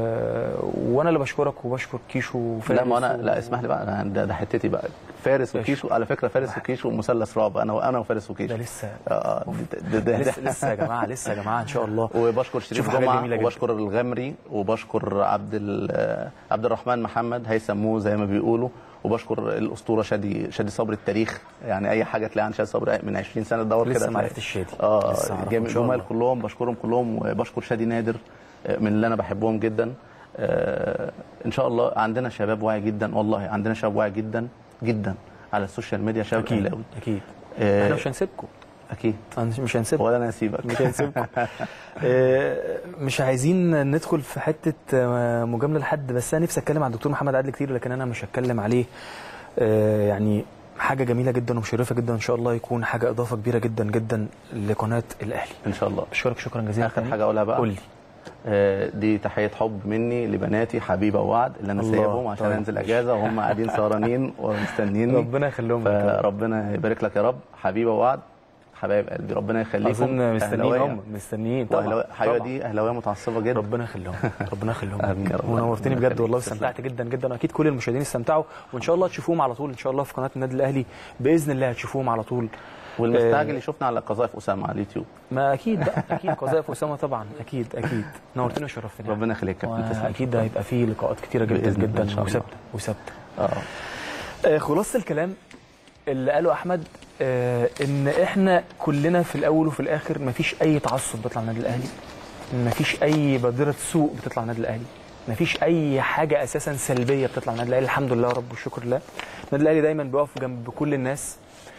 وانا اللي بشكرك وبشكر كيشو وفارس لا ما انا و- لا اسمح لي بقى أنا ده, ده حتتي بقى فارس ماشي. وكيشو على فكره فارس وكيشو مثلث رعب انا وانا وفارس وكيشو ده لسه اه ده, ده, ده, لسه لسه يا جماعه لسه يا جماعه ان شاء الله وبشكر شريف شوف حاجات جمعه جميلة جدا. وبشكر الغمري وبشكر عبد ال- عبد الرحمن محمد هيسموه زي ما بيقولوا وبشكر الاسطوره شادي شادي صبري التاريخ يعني اي حاجه تلاقيها عن شادي صبري من 20 سنه تدور كده لسه ما هتلاقي. عرفتش شادي اه لسه هعرفه إن جميل شاء الله. جمال كلهم بشكرهم كلهم وبشكر شادي نادر آه، من اللي انا بحبهم جدا آه، ان شاء الله عندنا شباب واعي جدا والله عندنا شباب واعي جدا جدا على السوشيال ميديا شباب اكيد اهلاوي اكيد آه، احنا مش هنسيبكم اكيد مش هنسيبكم ولا انا هسيبك مش هنسيبكم آه، مش عايزين ندخل في حته آه، مجامله لحد بس انا نفسي اتكلم عن الدكتور محمد عادل كتير لكن انا مش هتكلم عليه آه، يعني حاجه جميله جدا ومشرفه جدا ان شاء الله يكون حاجه اضافه كبيره جدا جدا لقناه الاهلي ان شاء الله اشكرك شكرا جزيلا اخر حاجه اقولها بقى قول لي آه، دي تحيه حب مني لبناتي حبيبه ووعد اللي انا الله، سايبهم عشان طيب. انزل اجازه وهم قاعدين سهرانين ومستنيني ربنا يخليهم لك يا رب. فربنا يبارك لك يا رب حبيبه ووعد حبايب قلبي ربنا يخليكم اظن مستنيين أهلاوية. هم مستنيين طبعا وأهلاوية- حبيبه طبعاً. دي اهلاويه متعصبه جدا ربنا يخليهم ربنا يخليهم آمين يا رب. ونورتني ربنا بجد والله يخليك. واستمتعت جدا جدا واكيد كل المشاهدين استمتعوا وان شاء الله تشوفوهم على طول ان شاء الله في قناه النادي الاهلي باذن الله هتشوفوهم على طول والمستعجل يشوفنا على قذائف اسامه على اليوتيوب ما اكيد بقى اكيد قذائف اسامه طبعا اكيد اكيد نورتني وشرفتني ربنا يخليك يا كابتن تسلم. اكيد هيبقى فيه لقاءات كتيره جدا بإذن الله جدا إن شاء الله. وثابته وثابته اه آه، خلاصه الكلام اللي قاله احمد آه، ان احنا كلنا في الاول وفي الاخر مفيش اي تعصب بيطلع من النادي الاهلي مفيش اي بادره سوء بتطلع من النادي الاهلي مفيش اي حاجه اساسا سلبيه بتطلع من النادي الاهلي الحمد لله رب والشكر لله النادي الاهلي دايما بيقف جنب كل الناس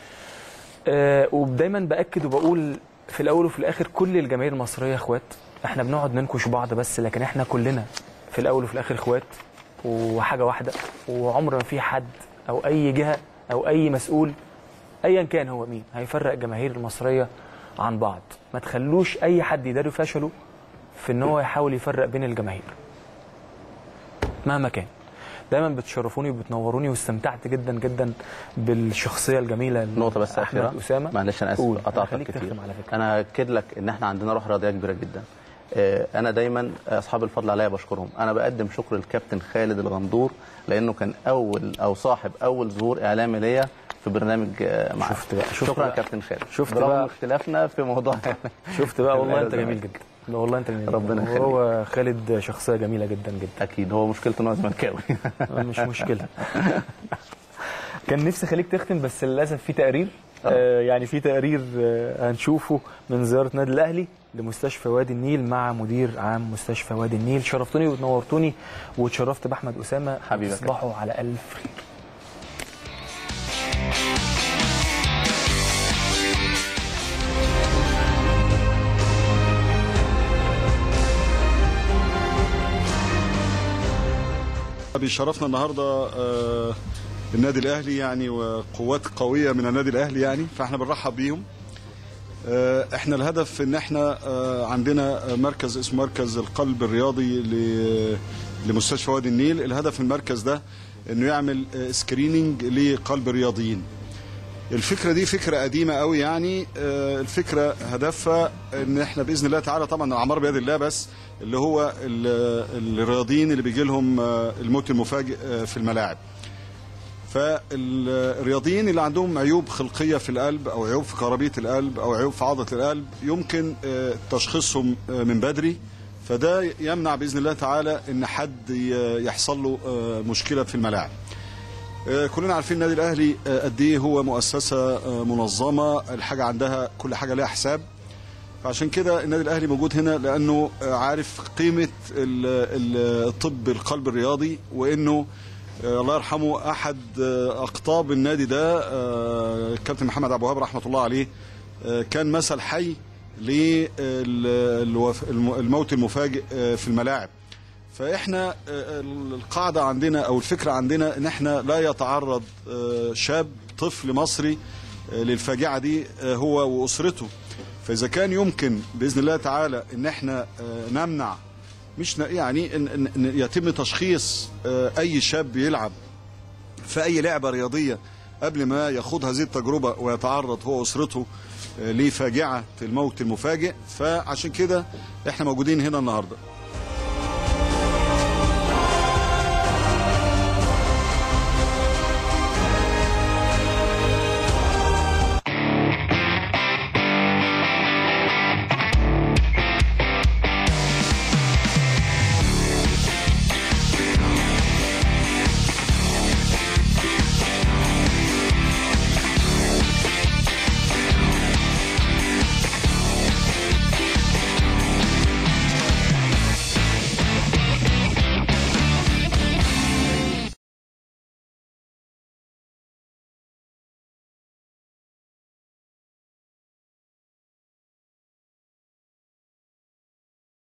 آه، ودايما باكد وبقول في الاول وفي الاخر كل الجماهير المصريه اخوات احنا بنقعد ننكش بعض بس لكن احنا كلنا في الاول وفي الاخر اخوات وحاجه واحده وعمر ما في حد او اي جهه او اي مسؤول ايا كان هو مين هيفرق الجماهير المصريه عن بعض ما تخلوش اي حد يداري فشله في ان هو يحاول يفرق بين الجماهير مهما كان دايما بتشرفوني وبتنوروني واستمتعت جدا جدا بالشخصيه الجميله نقطة بس أحمد أخيرة أسامة معلش أنا قول. آسف قطعتك خليك كتير تختم على فكرة. أنا أكد لك إن إحنا عندنا روح رياضية كبيرة جدا آه، أنا دايما أصحاب الفضل عليا بشكرهم أنا بقدم شكر للكابتن خالد الغندور لأنه كان أول أو صاحب أول ظهور إعلامي ليا في برنامج آه، معاك شفت بقى- شفت شكرا بقى. كابتن خالد شفت برغم بقى. اختلافنا في موضوع شفت بقى والله انت الأهلي جميل والزمالك. جدا لا والله انت جميل ربنا جدا. يخليك. وهو خالد شخصيه جميله جدا جدا أكيد هو مشكلته إن هو زملكاوي مش مشكله كان نفسي خليك تختم بس للاسف في تقرير آه يعني في تقرير آه هنشوفه من زياره نادي الاهلي لمستشفى وادي النيل مع مدير عام مستشفى وادي النيل شرفتوني وتنورتوني وتشرفت باحمد اسامه حبيبك. تصبحوا على الف خير بيشرفنا النهارده آه، النادي الاهلي يعني وقوات قويه من النادي الاهلي يعني فاحنا بنرحب بيهم آه، احنا الهدف ان احنا آه، عندنا مركز اسمه مركز القلب الرياضي ل- لمستشفى وادي النيل الهدف من المركز ده انه يعمل آه، سكريننج لقلب الرياضيين الفكره دي فكره قديمه قوي يعني آه، الفكره هدفها ان احنا باذن الله تعالى طبعا الاعمار بيد الله بس اللي هو ال- الرياضيين اللي بيجي لهم آه، الموت المفاجئ آه، في الملاعب فالرياضيين اللي عندهم عيوب خلقيه في القلب او عيوب في قرابيه القلب او عيوب في عضله القلب يمكن آه، تشخيصهم آه، من بدري فده يمنع باذن الله تعالى ان حد ي- يحصل له آه، مشكله في الملاعب آه، كلنا عارفين النادي الاهلي آه، قد ايه هو مؤسسه آه، منظمه الحاجه عندها كل حاجه لها حساب فعشان كده النادي الاهلي موجود هنا لانه آه، عارف قيمه ال- ال- الطب القلب الرياضي وانه آه، الله يرحمه احد آه، اقطاب النادي ده آه، الكابتن محمد عبد الوهاب رحمه الله عليه آه، كان مثل حي للموت المفاجئ آه، في الملاعب فاحنا آه، القاعده عندنا او الفكره عندنا ان احنا لا يتعرض آه، شاب طفل مصري آه، للفاجعه دي آه، هو واسرته فاذا كان يمكن باذن الله تعالى ان احنا آه، نمنع مش ن- يعني ان إن- إن يتم تشخيص آه، اي شاب يلعب في اي لعبه رياضيه قبل ما يخوض هذه التجربه ويتعرض هو واسرته آه، لفاجعه الموت المفاجئ فعشان كده احنا موجودين هنا النهارده